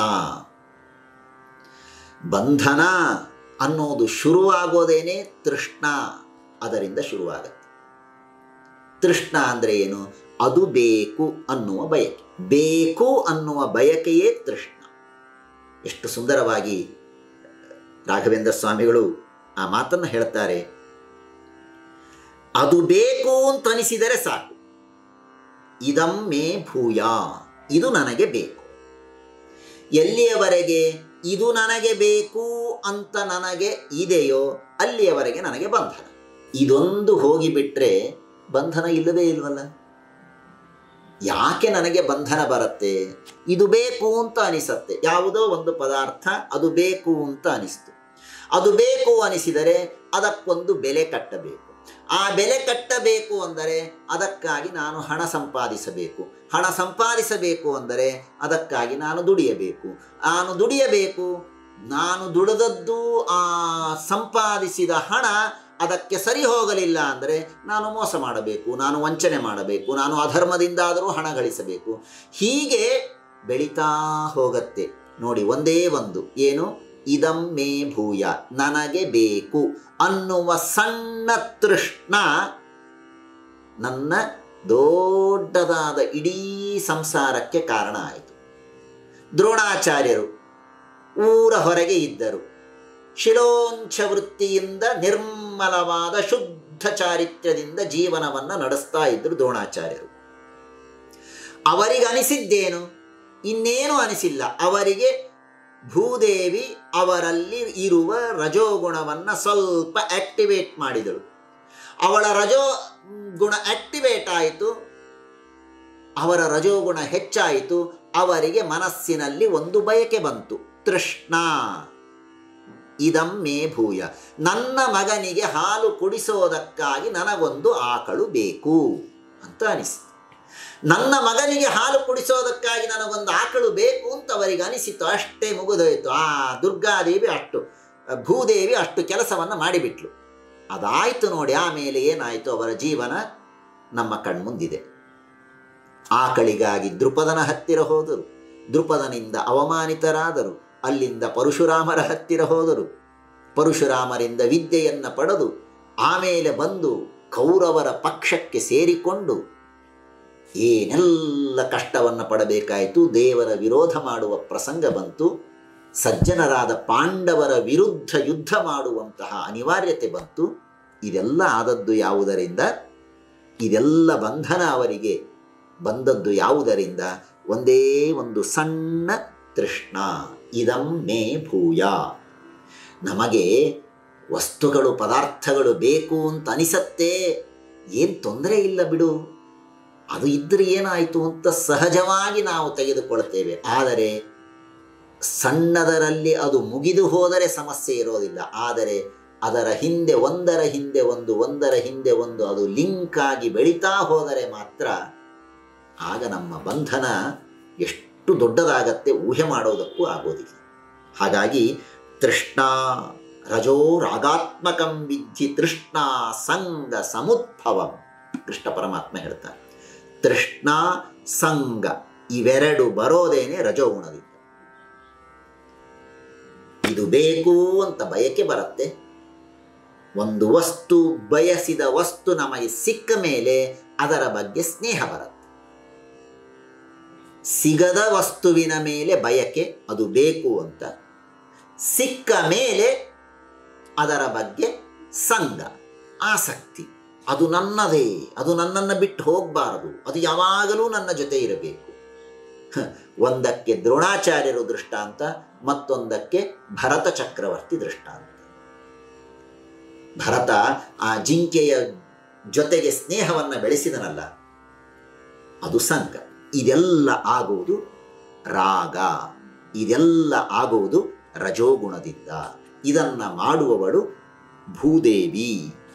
Speaker 1: ಬಂಧನ ಅನ್ನೋದು ಶುರುವಾಗೋದೇನೆ ತೃಷ್ಣ ಅದರಿಂದ ಶುರುವಾಗತ್ತೆ ತೃಷ್ಣ ಅಂದರೆ ಏನು ಅದು ಬೇಕು ಅನ್ನುವ ಬಯಕೆ ಬೇಕು ಅನ್ನುವ ಬಯಕೆಯೇ ತೃಷ್ಣ ಎಷ್ಟು ಸುಂದರವಾಗಿ ರಾಘವೇಂದ್ರ ಸ್ವಾಮಿಗಳು ಆ ಮಾತನ್ನು ಹೇಳ್ತಾರೆ ಅದು ಬೇಕು ಅಂತ ಅನಿಸಿದರೆ ಸಾಕು ಇದಂ ಮೇ ಭೂಯ ಇದು ನನಗೆ ಬೇಕು ಎಲ್ಲಿಯವರೆಗೆ ಇದು ನನಗೆ ಬೇಕು ಅಂತ ನನಗೆ ಇದೆಯೋ ಅಲ್ಲಿಯವರೆಗೆ ನನಗೆ ಬಂಧನ ಇದೊಂದು ಹೋಗಿಬಿಟ್ರೆ ಬಂಧನ ಇಲ್ಲವೇ ಇಲ್ವಲ್ಲ ಯಾಕೆ ನನಗೆ ಬಂಧನ ಬರುತ್ತೆ ಇದು ಬೇಕು ಅಂತ ಅನಿಸತ್ತೆ ಯಾವುದೋ ಒಂದು ಪದಾರ್ಥ ಅದು ಬೇಕು ಅಂತ ಅನಿಸ್ತು ಅದು ಬೇಕು ಅನಿಸಿದರೆ ಅದಕ್ಕೊಂದು ಬೆಲೆ ಕಟ್ಟಬೇಕು ಆ ಬೆಲೆ ಕಟ್ಟಬೇಕು ಅಂದರೆ ಅದಕ್ಕಾಗಿ ನಾನು ಹಣ ಸಂಪಾದಿಸಬೇಕು ಹಣ ಸಂಪಾದಿಸಬೇಕು ಅಂದರೆ ಅದಕ್ಕಾಗಿ ನಾನು ದುಡಿಯಬೇಕು ನಾನು ದುಡಿಯಬೇಕು ನಾನು ದುಡಿದದ್ದು ಆ ಸಂಪಾದಿಸಿದ ಹಣ ಅದಕ್ಕೆ ಸರಿ ಹೋಗಲಿಲ್ಲ ಅಂದರೆ ನಾನು ಮೋಸ ಮಾಡಬೇಕು ನಾನು ವಂಚನೆ ಮಾಡಬೇಕು ನಾನು ಅಧರ್ಮದಿಂದಾದರೂ ಹಣ ಗಳಿಸಬೇಕು ಹೀಗೆ ಬೆಳೀತಾ ಹೋಗತ್ತೆ ನೋಡಿ ಒಂದೇ ಒಂದು ಏನು ಇದಂ ಮೇ ಭೂಯ ನನಗೆ ಬೇಕು ಅನ್ನುವ ಸಣ್ಣ ತೃಷ್ಣ ನನ್ನ ದೊಡ್ಡದಾದ ಇಡೀ ಸಂಸಾರಕ್ಕೆ ಕಾರಣ ಆಯಿತು ದ್ರೋಣಾಚಾರ್ಯರು ಊರ ಹೊರಗೆ ಇದ್ದರು ಶಿಲೋಂಚ ವೃತ್ತಿಯಿಂದ ನಿರ್ಮಲವಾದ ಶುದ್ಧ ಚಾರಿತ್ರ್ಯದಿಂದ ಜೀವನವನ್ನು ನಡೆಸ್ತಾ ಇದ್ದರು ದ್ರೋಣಾಚಾರ್ಯರು ಅವರಿಗನಿಸಿದ್ದೇನು ಇನ್ನೇನು ಅನಿಸಿಲ್ಲ ಅವರಿಗೆ ಭೂದೇವಿ ಅವರಲ್ಲಿ ಇರುವ ರಜೋಗುಣವನ್ನು ಸ್ವಲ್ಪ ಆಕ್ಟಿವೇಟ್ ಮಾಡಿದಳು ಅವಳ ರಜೋ ಗುಣ ಆಕ್ಟಿವೇಟ್ ಆಯಿತು ಅವರ ರಜೋಗುಣ ಹೆಚ್ಚಾಯಿತು ಅವರಿಗೆ ಮನಸ್ಸಿನಲ್ಲಿ ಒಂದು ಬಯಕೆ ಬಂತು ತೃಷ್ಣ ಇದಂ ಮೇ ಭೂಯ ನನ್ನ ಮಗನಿಗೆ ಹಾಲು ಕುಡಿಸೋದಕ್ಕಾಗಿ ನನಗೊಂದು ಆಕಳು ಬೇಕು ಅಂತ ಅನಿಸಿತು ನನ್ನ ಮಗನಿಗೆ ಹಾಲು ಕುಡಿಸೋದಕ್ಕಾಗಿ ನನಗೊಂದು ಆಕಳು ಬೇಕು ಅಂತ ಅವರಿಗೆ ಅನಿಸಿತು ಅಷ್ಟೇ ಮುಗಿದೋಯ್ತು ಆ ದುರ್ಗಾದೇವಿ ಅಷ್ಟು ಭೂದೇವಿ ಅಷ್ಟು ಕೆಲಸವನ್ನು ಮಾಡಿಬಿಟ್ಲು ಅದಾಯಿತು ನೋಡಿ ಆಮೇಲೆ ಏನಾಯಿತು ಅವರ ಜೀವನ ನಮ್ಮ ಕಣ್ಮುಂದಿದೆ ಆಕಳಿಗಾಗಿ ದೃಪದನ ಹತ್ತಿರ ಹೋದರು ದೃಪದನಿಂದ ಅವಮಾನಿತರಾದರು ಅಲ್ಲಿಂದ ಪರಶುರಾಮರ ಹತ್ತಿರ ಹೋದರು ಪರಶುರಾಮರಿಂದ ವಿದ್ಯೆಯನ್ನು ಪಡೆದು ಆಮೇಲೆ ಬಂದು ಕೌರವರ ಪಕ್ಷಕ್ಕೆ ಸೇರಿಕೊಂಡು ಏನೆಲ್ಲ ಕಷ್ಟವನ್ನು ಪಡಬೇಕಾಯಿತು ದೇವರ ವಿರೋಧ ಮಾಡುವ ಪ್ರಸಂಗ ಬಂತು ಸಜ್ಜನರಾದ ಪಾಂಡವರ ವಿರುದ್ಧ ಯುದ್ಧ ಮಾಡುವಂತಹ ಅನಿವಾರ್ಯತೆ ಬಂತು ಇದೆಲ್ಲ ಆದದ್ದು ಯಾವುದರಿಂದ ಇದೆಲ್ಲ ಬಂಧನ ಅವರಿಗೆ ಬಂದದ್ದು ಯಾವುದರಿಂದ ಒಂದೇ ಒಂದು ಸಣ್ಣ ತೃಷ್ಣ ಇದಂ ಮೇ ಭೂಯ ನಮಗೆ ವಸ್ತುಗಳು ಪದಾರ್ಥಗಳು ಬೇಕು ಅಂತ ಅನಿಸತ್ತೆ ಏನು ತೊಂದರೆ ಇಲ್ಲ ಬಿಡು ಅದು ಇದ್ದರೆ ಏನಾಯಿತು ಅಂತ ಸಹಜವಾಗಿ ನಾವು ತೆಗೆದುಕೊಳ್ತೇವೆ ಆದರೆ ಸಣ್ಣದರಲ್ಲಿ ಅದು ಮುಗಿದು ಹೋದರೆ ಸಮಸ್ಯೆ ಇರೋದಿಲ್ಲ ಆದರೆ ಅದರ ಹಿಂದೆ ಒಂದರ ಹಿಂದೆ ಒಂದು ಒಂದರ ಹಿಂದೆ ಒಂದು ಅದು ಲಿಂಕ್ ಆಗಿ ಬೆಳೀತಾ ಹೋದರೆ ಮಾತ್ರ ಆಗ ನಮ್ಮ ಬಂಧನ ಎಷ್ಟು ದೊಡ್ಡದಾಗತ್ತೆ ಊಹೆ ಮಾಡೋದಕ್ಕೂ ಆಗೋದಿಲ್ಲ ಹಾಗಾಗಿ ತೃಷ್ಣಾ ರಜೋ ರಾಗಾತ್ಮಕಂ ವಿಧಿ ತೃಷ್ಣಾ ಸಂಗ ಸಮುದ್ಭವಂ ಕೃಷ್ಣ ಪರಮಾತ್ಮ ಹೇಳ್ತಾರೆ ತೃಷ್ಣಾ ಸಂಗ ಇವೆರಡು ಬರೋದೇನೆ ರಜೋಗುಣದಿಂದ ಇದು ಬೇಕು ಅಂತ ಬಯಕೆ ಬರುತ್ತೆ ಒಂದು ವಸ್ತು ಬಯಸಿದ ವಸ್ತು ನಮಗೆ ಸಿಕ್ಕ ಮೇಲೆ ಅದರ ಬಗ್ಗೆ ಸ್ನೇಹ ಬರುತ್ತೆ ಸಿಗದ ವಸ್ತುವಿನ ಮೇಲೆ ಬಯಕೆ ಅದು ಬೇಕು ಅಂತ ಸಿಕ್ಕ ಮೇಲೆ ಅದರ ಬಗ್ಗೆ ಸಂಗ ಆಸಕ್ತಿ ಅದು ನನ್ನದೇ ಅದು ನನ್ನನ್ನು ಬಿಟ್ಟು ಹೋಗಬಾರದು ಅದು ಯಾವಾಗಲೂ ನನ್ನ ಜೊತೆ ಇರಬೇಕು ಹ, ಒಂದಕ್ಕೆ ದ್ರೋಣಾಚಾರ್ಯರು ದೃಷ್ಟಾಂತ ಮತ್ತೊಂದಕ್ಕೆ ಭರತ ಚಕ್ರವರ್ತಿ ದೃಷ್ಟಾಂತ ಭರತ ಆ ಜಿಂಕೆಯ ಜೊತೆಗೆ ಸ್ನೇಹವನ್ನು ಬೆಳೆಸಿದನಲ್ಲ ಅದು ಸಂಘ ಇದೆಲ್ಲ ಆಗುವುದು ರಾಗ ಇದೆಲ್ಲ ಆಗುವುದು ರಜೋಗುಣದಿಂದ ಇದನ್ನ ಮಾಡುವವಳು ಭೂದೇವಿ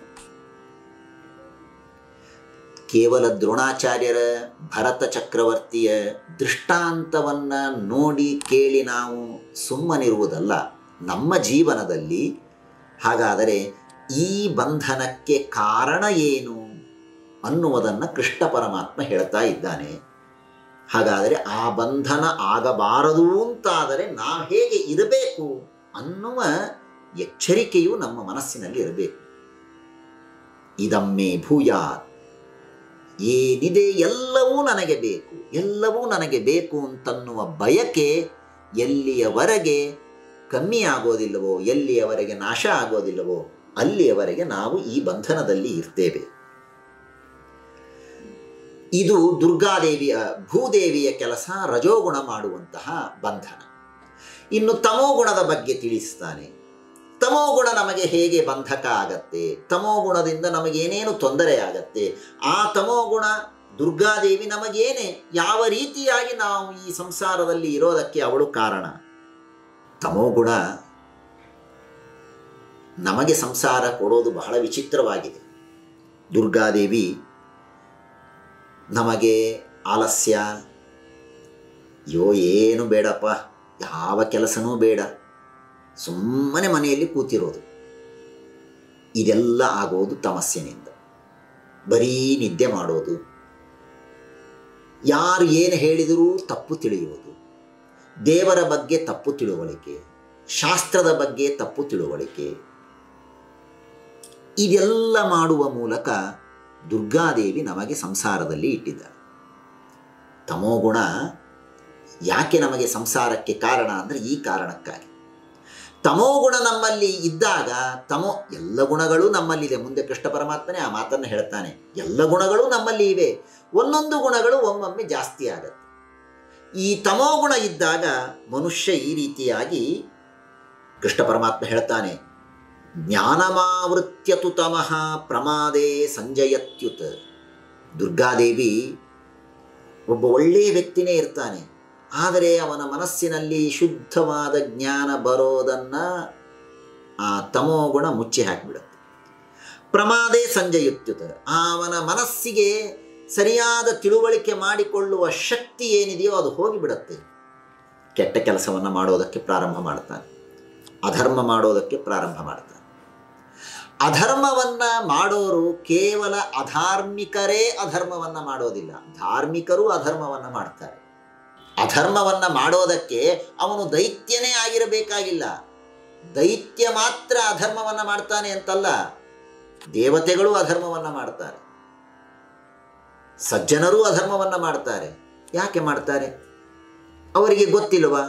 Speaker 1: ಕೇವಲ ದ್ರೋಣಾಚಾರ್ಯರ ಭರತ ಚಕ್ರವರ್ತಿಯ ದೃಷ್ಟಾಂತವನ್ನ ನೋಡಿ ಕೇಳಿ ನಾವು ಸುಮ್ಮನಿರುವುದಲ್ಲ ನಮ್ಮ ಜೀವನದಲ್ಲಿ ಹಾಗಾದರೆ ಈ ಬಂಧನಕ್ಕೆ ಕಾರಣ ಏನು ಅನ್ನುವುದನ್ನು ಕೃಷ್ಣ ಪರಮಾತ್ಮ ಹೇಳ್ತಾ ಇದ್ದಾನೆ ಹಾಗಾದರೆ ಆ ಬಂಧನ ಆಗಬಾರದು ಅಂತಾದರೆ ನಾವು ಹೇಗೆ ಇರಬೇಕು ಅನ್ನುವ ಎಚ್ಚರಿಕೆಯು ನಮ್ಮ ಮನಸ್ಸಿನಲ್ಲಿ ಇರಬೇಕು ಇದಮ್ಮೆ ಭೂಯಾತ್ ಏನಿದೆ ಎಲ್ಲವೂ ನನಗೆ ಬೇಕು ಎಲ್ಲವೂ ನನಗೆ ಬೇಕು ಅಂತನ್ನುವ ಬಯಕೆ ಎಲ್ಲಿಯವರೆಗೆ ಕಮ್ಮಿ ಆಗೋದಿಲ್ಲವೋ ಎಲ್ಲಿಯವರೆಗೆ ನಾಶ ಆಗೋದಿಲ್ಲವೋ ಅಲ್ಲಿಯವರೆಗೆ ನಾವು ಈ ಬಂಧನದಲ್ಲಿ ಇರ್ತೇವೆ ಇದು ದುರ್ಗಾದೇವಿಯ ಭೂದೇವಿಯ ಕೆಲಸ ರಜೋಗುಣ ಮಾಡುವಂತಹ ಬಂಧನ ಇನ್ನು ತಮೋಗುಣದ ಬಗ್ಗೆ ತಿಳಿಸ್ತಾನೆ ತಮೋಗುಣ ನಮಗೆ ಹೇಗೆ ಬಂಧಕ ಆಗತ್ತೆ ತಮೋಗುಣದಿಂದ ನಮಗೇನೇನು ತೊಂದರೆ ಆಗತ್ತೆ ಆ ತಮೋಗುಣ ದುರ್ಗಾದೇವಿ ನಮಗೇನೆ ಯಾವ ರೀತಿಯಾಗಿ ನಾವು ಈ ಸಂಸಾರದಲ್ಲಿ ಇರೋದಕ್ಕೆ ಅವಳು ಕಾರಣ ತಮೋಗುಣ ನಮಗೆ ಸಂಸಾರ ಕೊಡೋದು ಬಹಳ ವಿಚಿತ್ರವಾಗಿದೆ ದುರ್ಗಾದೇವಿ ನಮಗೆ ಆಲಸ್ಯ ಅಯ್ಯೋ ಏನು ಬೇಡಪ್ಪ ಯಾವ ಕೆಲಸನೂ ಬೇಡ ಸುಮ್ಮನೆ ಮನೆಯಲ್ಲಿ ಕೂತಿರೋದು ಇದೆಲ್ಲ ಆಗೋದು ತಮಸ್ಸಿನಿಂದ ಬರೀ ನಿದ್ದೆ ಮಾಡೋದು ಯಾರು ಏನು ಹೇಳಿದರೂ ತಪ್ಪು ತಿಳಿಯೋದು ದೇವರ ಬಗ್ಗೆ ತಪ್ಪು ತಿಳುವಳಿಕೆ ಶಾಸ್ತ್ರದ ಬಗ್ಗೆ ತಪ್ಪು ತಿಳುವಳಿಕೆ ಇದೆಲ್ಲ ಮಾಡುವ ಮೂಲಕ ದುರ್ಗಾದೇವಿ ನಮಗೆ ಸಂಸಾರದಲ್ಲಿ ಇಟ್ಟಿದ್ದಾಳೆ ತಮೋಗುಣ ಯಾಕೆ ನಮಗೆ ಸಂಸಾರಕ್ಕೆ ಕಾರಣ ಅಂದರೆ ಈ ಕಾರಣಕ್ಕಾಗಿ ತಮೋಗುಣ ನಮ್ಮಲ್ಲಿ ಇದ್ದಾಗ ತಮೋ ಎಲ್ಲ ಗುಣಗಳು ನಮ್ಮಲ್ಲಿದೆ ಮುಂದೆ ಕೃಷ್ಣ ಪರಮಾತ್ಮನೇ ಆ ಮಾತನ್ನು ಹೇಳ್ತಾನೆ ಎಲ್ಲ ಗುಣಗಳು ನಮ್ಮಲ್ಲಿ ಇವೆ ಒಂದೊಂದು ಗುಣಗಳು ಒಮ್ಮೊಮ್ಮೆ ಜಾಸ್ತಿ ಆಗತ್ತೆ ಈ ತಮೋಗುಣ ಇದ್ದಾಗ ಮನುಷ್ಯ ಈ ರೀತಿಯಾಗಿ ಕೃಷ್ಣ ಪರಮಾತ್ಮ ಹೇಳ್ತಾನೆ ಜ್ಞಾನಮಾವೃತ್ಯತು ತಮಃ ಪ್ರಮಾದೇ ಸಂಜಯತ್ಯುತ್ ದುರ್ಗಾದೇವಿ ಒಬ್ಬ ಒಳ್ಳೆಯ ವ್ಯಕ್ತಿನೇ ಇರ್ತಾನೆ ಆದರೆ ಅವನ ಮನಸ್ಸಿನಲ್ಲಿ ಶುದ್ಧವಾದ ಜ್ಞಾನ ಬರೋದನ್ನು ಆ ತಮೋಗುಣ ಮುಚ್ಚಿ ಹಾಕಿಬಿಡುತ್ತೆ ಪ್ರಮಾದೇ ಸಂಜಯುತ್ಯುತ ಅವನ ಮನಸ್ಸಿಗೆ ಸರಿಯಾದ ತಿಳುವಳಿಕೆ ಮಾಡಿಕೊಳ್ಳುವ ಶಕ್ತಿ ಏನಿದೆಯೋ ಅದು ಹೋಗಿಬಿಡುತ್ತೆ ಕೆಟ್ಟ ಕೆಲಸವನ್ನು ಮಾಡೋದಕ್ಕೆ ಪ್ರಾರಂಭ ಮಾಡ್ತಾನೆ ಅಧರ್ಮ ಮಾಡೋದಕ್ಕೆ ಪ್ರಾರಂಭ ಮಾಡ್ತಾನೆ ಅಧರ್ಮವನ್ನ ಮಾಡೋರು ಕೇವಲ ಅಧಾರ್ಮಿಕರೇ ಅಧರ್ಮವನ್ನ ಮಾಡೋದಿಲ್ಲ ಧಾರ್ಮಿಕರು ಅಧರ್ಮವನ್ನ ಮಾಡ್ತಾರೆ ಅಧರ್ಮವನ್ನು ಮಾಡೋದಕ್ಕೆ ಅವನು ದೈತ್ಯನೇ ಆಗಿರಬೇಕಾಗಿಲ್ಲ ದೈತ್ಯ ಮಾತ್ರ ಅಧರ್ಮವನ್ನು ಮಾಡ್ತಾನೆ ಅಂತಲ್ಲ ದೇವತೆಗಳು ಅಧರ್ಮವನ್ನು ಮಾಡ್ತಾರೆ ಸಜ್ಜನರೂ ಅಧರ್ಮವನ್ನು ಮಾಡ್ತಾರೆ ಯಾಕೆ ಮಾಡ್ತಾರೆ ಅವರಿಗೆ ಗೊತ್ತಿಲ್ವಾ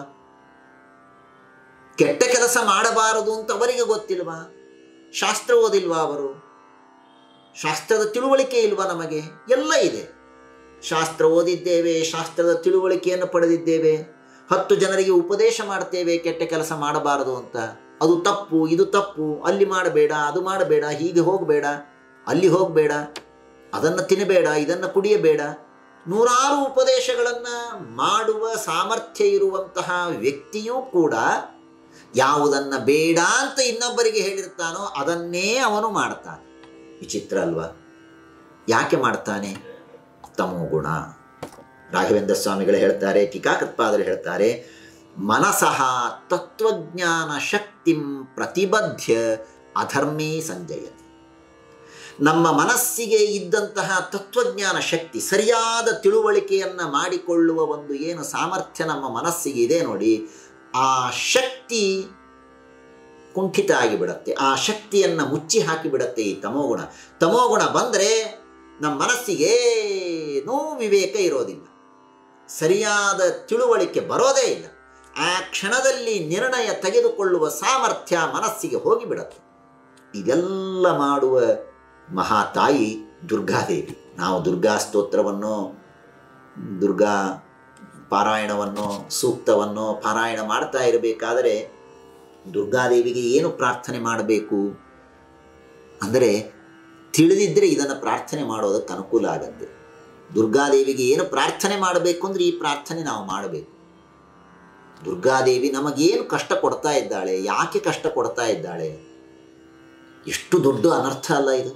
Speaker 1: ಕೆಟ್ಟ ಕೆಲಸ ಮಾಡಬಾರದು ಅಂತ ಅವರಿಗೆ ಗೊತ್ತಿಲ್ವಾ ಶಾಸ್ತ್ರ ಓದಿಲ್ವಾ ಅವರು ಶಾಸ್ತ್ರದ ತಿಳುವಳಿಕೆ ಇಲ್ವಾ ನಮಗೆ ಎಲ್ಲ ಇದೆ ಶಾಸ್ತ್ರ ಓದಿದ್ದೇವೆ ಶಾಸ್ತ್ರದ ತಿಳುವಳಿಕೆಯನ್ನು ಪಡೆದಿದ್ದೇವೆ ಹತ್ತು ಜನರಿಗೆ ಉಪದೇಶ ಮಾಡ್ತೇವೆ ಕೆಟ್ಟ ಕೆಲಸ ಮಾಡಬಾರದು ಅಂತ ಅದು ತಪ್ಪು ಇದು ತಪ್ಪು ಅಲ್ಲಿ ಮಾಡಬೇಡ ಅದು ಮಾಡಬೇಡ ಹೀಗೆ ಹೋಗಬೇಡ ಅಲ್ಲಿ ಹೋಗಬೇಡ ಅದನ್ನು ತಿನ್ನಬೇಡ ಇದನ್ನು ಕುಡಿಯಬೇಡ ನೂರಾರು ಉಪದೇಶಗಳನ್ನು ಮಾಡುವ ಸಾಮರ್ಥ್ಯ ಇರುವಂತಹ ವ್ಯಕ್ತಿಯೂ ಕೂಡ ಯಾವುದನ್ನು ಬೇಡ ಅಂತ ಇನ್ನೊಬ್ಬರಿಗೆ ಹೇಳಿರ್ತಾನೋ ಅದನ್ನೇ ಅವನು ಮಾಡ್ತಾನೆ ವಿಚಿತ್ರ ಅಲ್ವಾ ಯಾಕೆ ಮಾಡ್ತಾನೆ ತಮೋಗುಣ ರಾಘವೇಂದ್ರ ಸ್ವಾಮಿಗಳು ಹೇಳ್ತಾರೆ ಟೀಕಾಕೃತ್ಪಾದರು ಹೇಳ್ತಾರೆ ಮನಸಃ ತತ್ವಜ್ಞಾನ ಶಕ್ತಿಂ ಪ್ರತಿಬದ್ಧ ಅಧರ್ಮೇ ಸಂಜಯತಿ ನಮ್ಮ ಮನಸ್ಸಿಗೆ ಇದ್ದಂತಹ ತತ್ವಜ್ಞಾನ ಶಕ್ತಿ ಸರಿಯಾದ ತಿಳುವಳಿಕೆಯನ್ನು ಮಾಡಿಕೊಳ್ಳುವ ಒಂದು ಏನು ಸಾಮರ್ಥ್ಯ ನಮ್ಮ ಮನಸ್ಸಿಗೆ ಇದೆ ನೋಡಿ ಆ ಶಕ್ತಿ ಕುಂಠಿತ ಆಗಿಬಿಡತ್ತೆ ಆ ಶಕ್ತಿಯನ್ನು ಮುಚ್ಚಿ ಹಾಕಿಬಿಡತ್ತೆ ಈ ತಮೋಗುಣ ತಮೋಗುಣ ಬಂದರೆ ನಮ್ಮ ಮನಸ್ಸಿಗೇನೂ ವಿವೇಕ ಇರೋದಿಲ್ಲ ಸರಿಯಾದ ತಿಳುವಳಿಕೆ ಬರೋದೇ ಇಲ್ಲ ಆ ಕ್ಷಣದಲ್ಲಿ ನಿರ್ಣಯ ತೆಗೆದುಕೊಳ್ಳುವ ಸಾಮರ್ಥ್ಯ ಮನಸ್ಸಿಗೆ ಹೋಗಿಬಿಡತ್ತೆ ಇದೆಲ್ಲ ಮಾಡುವ ಮಹಾತಾಯಿ ದುರ್ಗಾದೇವಿ ನಾವು ದುರ್ಗಾ ಸ್ತೋತ್ರವನ್ನು ದುರ್ಗಾ ಪಾರಾಯಣವನ್ನು ಸೂಕ್ತವನ್ನು ಪಾರಾಯಣ ಮಾಡ್ತಾ ಇರಬೇಕಾದರೆ ದುರ್ಗಾದೇವಿಗೆ ಏನು ಪ್ರಾರ್ಥನೆ ಮಾಡಬೇಕು ಅಂದರೆ ತಿಳಿದಿದ್ದರೆ ಇದನ್ನು ಪ್ರಾರ್ಥನೆ ಮಾಡೋದಕ್ಕೆ ಅನುಕೂಲ ಆಗತ್ತೆ ದುರ್ಗಾದೇವಿಗೆ ಏನು ಪ್ರಾರ್ಥನೆ ಮಾಡಬೇಕು ಅಂದರೆ ಈ ಪ್ರಾರ್ಥನೆ ನಾವು ಮಾಡಬೇಕು ದುರ್ಗಾದೇವಿ ನಮಗೇನು ಕಷ್ಟ ಕೊಡ್ತಾ ಇದ್ದಾಳೆ ಯಾಕೆ ಕಷ್ಟ ಕೊಡ್ತಾ ಇದ್ದಾಳೆ ಎಷ್ಟು ದೊಡ್ಡ ಅನರ್ಥ ಅಲ್ಲ ಇದು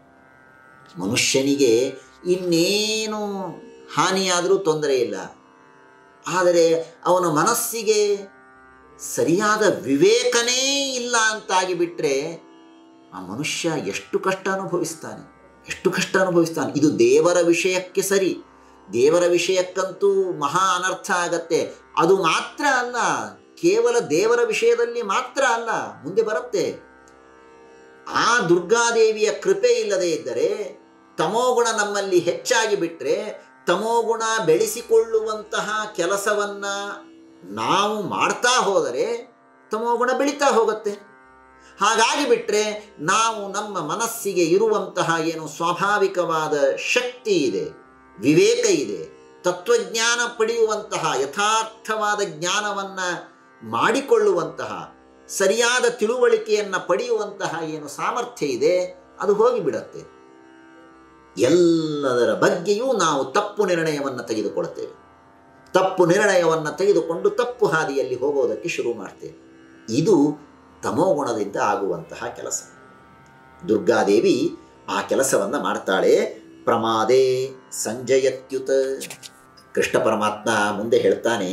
Speaker 1: ಮನುಷ್ಯನಿಗೆ ಇನ್ನೇನು ಹಾನಿಯಾದರೂ ತೊಂದರೆ ಇಲ್ಲ ಆದರೆ ಅವನ ಮನಸ್ಸಿಗೆ ಸರಿಯಾದ ವಿವೇಕನೇ ಇಲ್ಲ ಅಂತಾಗಿಬಿಟ್ರೆ ಆ ಮನುಷ್ಯ ಎಷ್ಟು ಕಷ್ಟ ಅನುಭವಿಸ್ತಾನೆ ಎಷ್ಟು ಕಷ್ಟ ಅನುಭವಿಸ್ತಾನೆ ಇದು ದೇವರ ವಿಷಯಕ್ಕೆ ಸರಿ ದೇವರ ವಿಷಯಕ್ಕಂತೂ ಮಹಾ ಅನರ್ಥ ಆಗತ್ತೆ ಅದು ಮಾತ್ರ ಅಲ್ಲ ಕೇವಲ ದೇವರ ವಿಷಯದಲ್ಲಿ ಮಾತ್ರ ಅಲ್ಲ ಮುಂದೆ ಬರುತ್ತೆ ಆ ದುರ್ಗಾದೇವಿಯ ಕೃಪೆ ಇಲ್ಲದೆ ಇದ್ದರೆ ತಮೋಗುಣ ನಮ್ಮಲ್ಲಿ ಹೆಚ್ಚಾಗಿ ಬಿಟ್ಟರೆ ತಮೋಗುಣ ಬೆಳೆಸಿಕೊಳ್ಳುವಂತಹ ಕೆಲಸವನ್ನ ನಾವು ಮಾಡ್ತಾ ಹೋದರೆ ತಮೋಗುಣ ಬೆಳೀತಾ ಹೋಗುತ್ತೆ ಹಾಗಾಗಿ ಬಿಟ್ಟರೆ ನಾವು ನಮ್ಮ ಮನಸ್ಸಿಗೆ ಇರುವಂತಹ ಏನು ಸ್ವಾಭಾವಿಕವಾದ ಶಕ್ತಿ ಇದೆ ವಿವೇಕ ಇದೆ ತತ್ವಜ್ಞಾನ ಪಡೆಯುವಂತಹ ಯಥಾರ್ಥವಾದ ಜ್ಞಾನವನ್ನು ಮಾಡಿಕೊಳ್ಳುವಂತಹ ಸರಿಯಾದ ತಿಳುವಳಿಕೆಯನ್ನು ಪಡೆಯುವಂತಹ ಏನು ಸಾಮರ್ಥ್ಯ ಇದೆ ಅದು ಹೋಗಿಬಿಡತ್ತೆ ಎಲ್ಲದರ ಬಗ್ಗೆಯೂ ನಾವು ತಪ್ಪು ನಿರ್ಣಯವನ್ನು ತೆಗೆದುಕೊಳ್ತೇವೆ ತಪ್ಪು ನಿರ್ಣಯವನ್ನು ತೆಗೆದುಕೊಂಡು ತಪ್ಪು ಹಾದಿಯಲ್ಲಿ ಹೋಗೋದಕ್ಕೆ ಶುರು ಮಾಡ್ತೇವೆ ಇದು ತಮೋಗುಣದಿಂದ ಆಗುವಂತಹ ಕೆಲಸ ದುರ್ಗಾದೇವಿ ಆ ಕೆಲಸವನ್ನು ಮಾಡ್ತಾಳೆ ಪ್ರಮಾದೇ ಸಂಜಯತ್ಯುತ ಕೃಷ್ಣ ಪರಮಾತ್ಮ ಮುಂದೆ ಹೇಳ್ತಾನೆ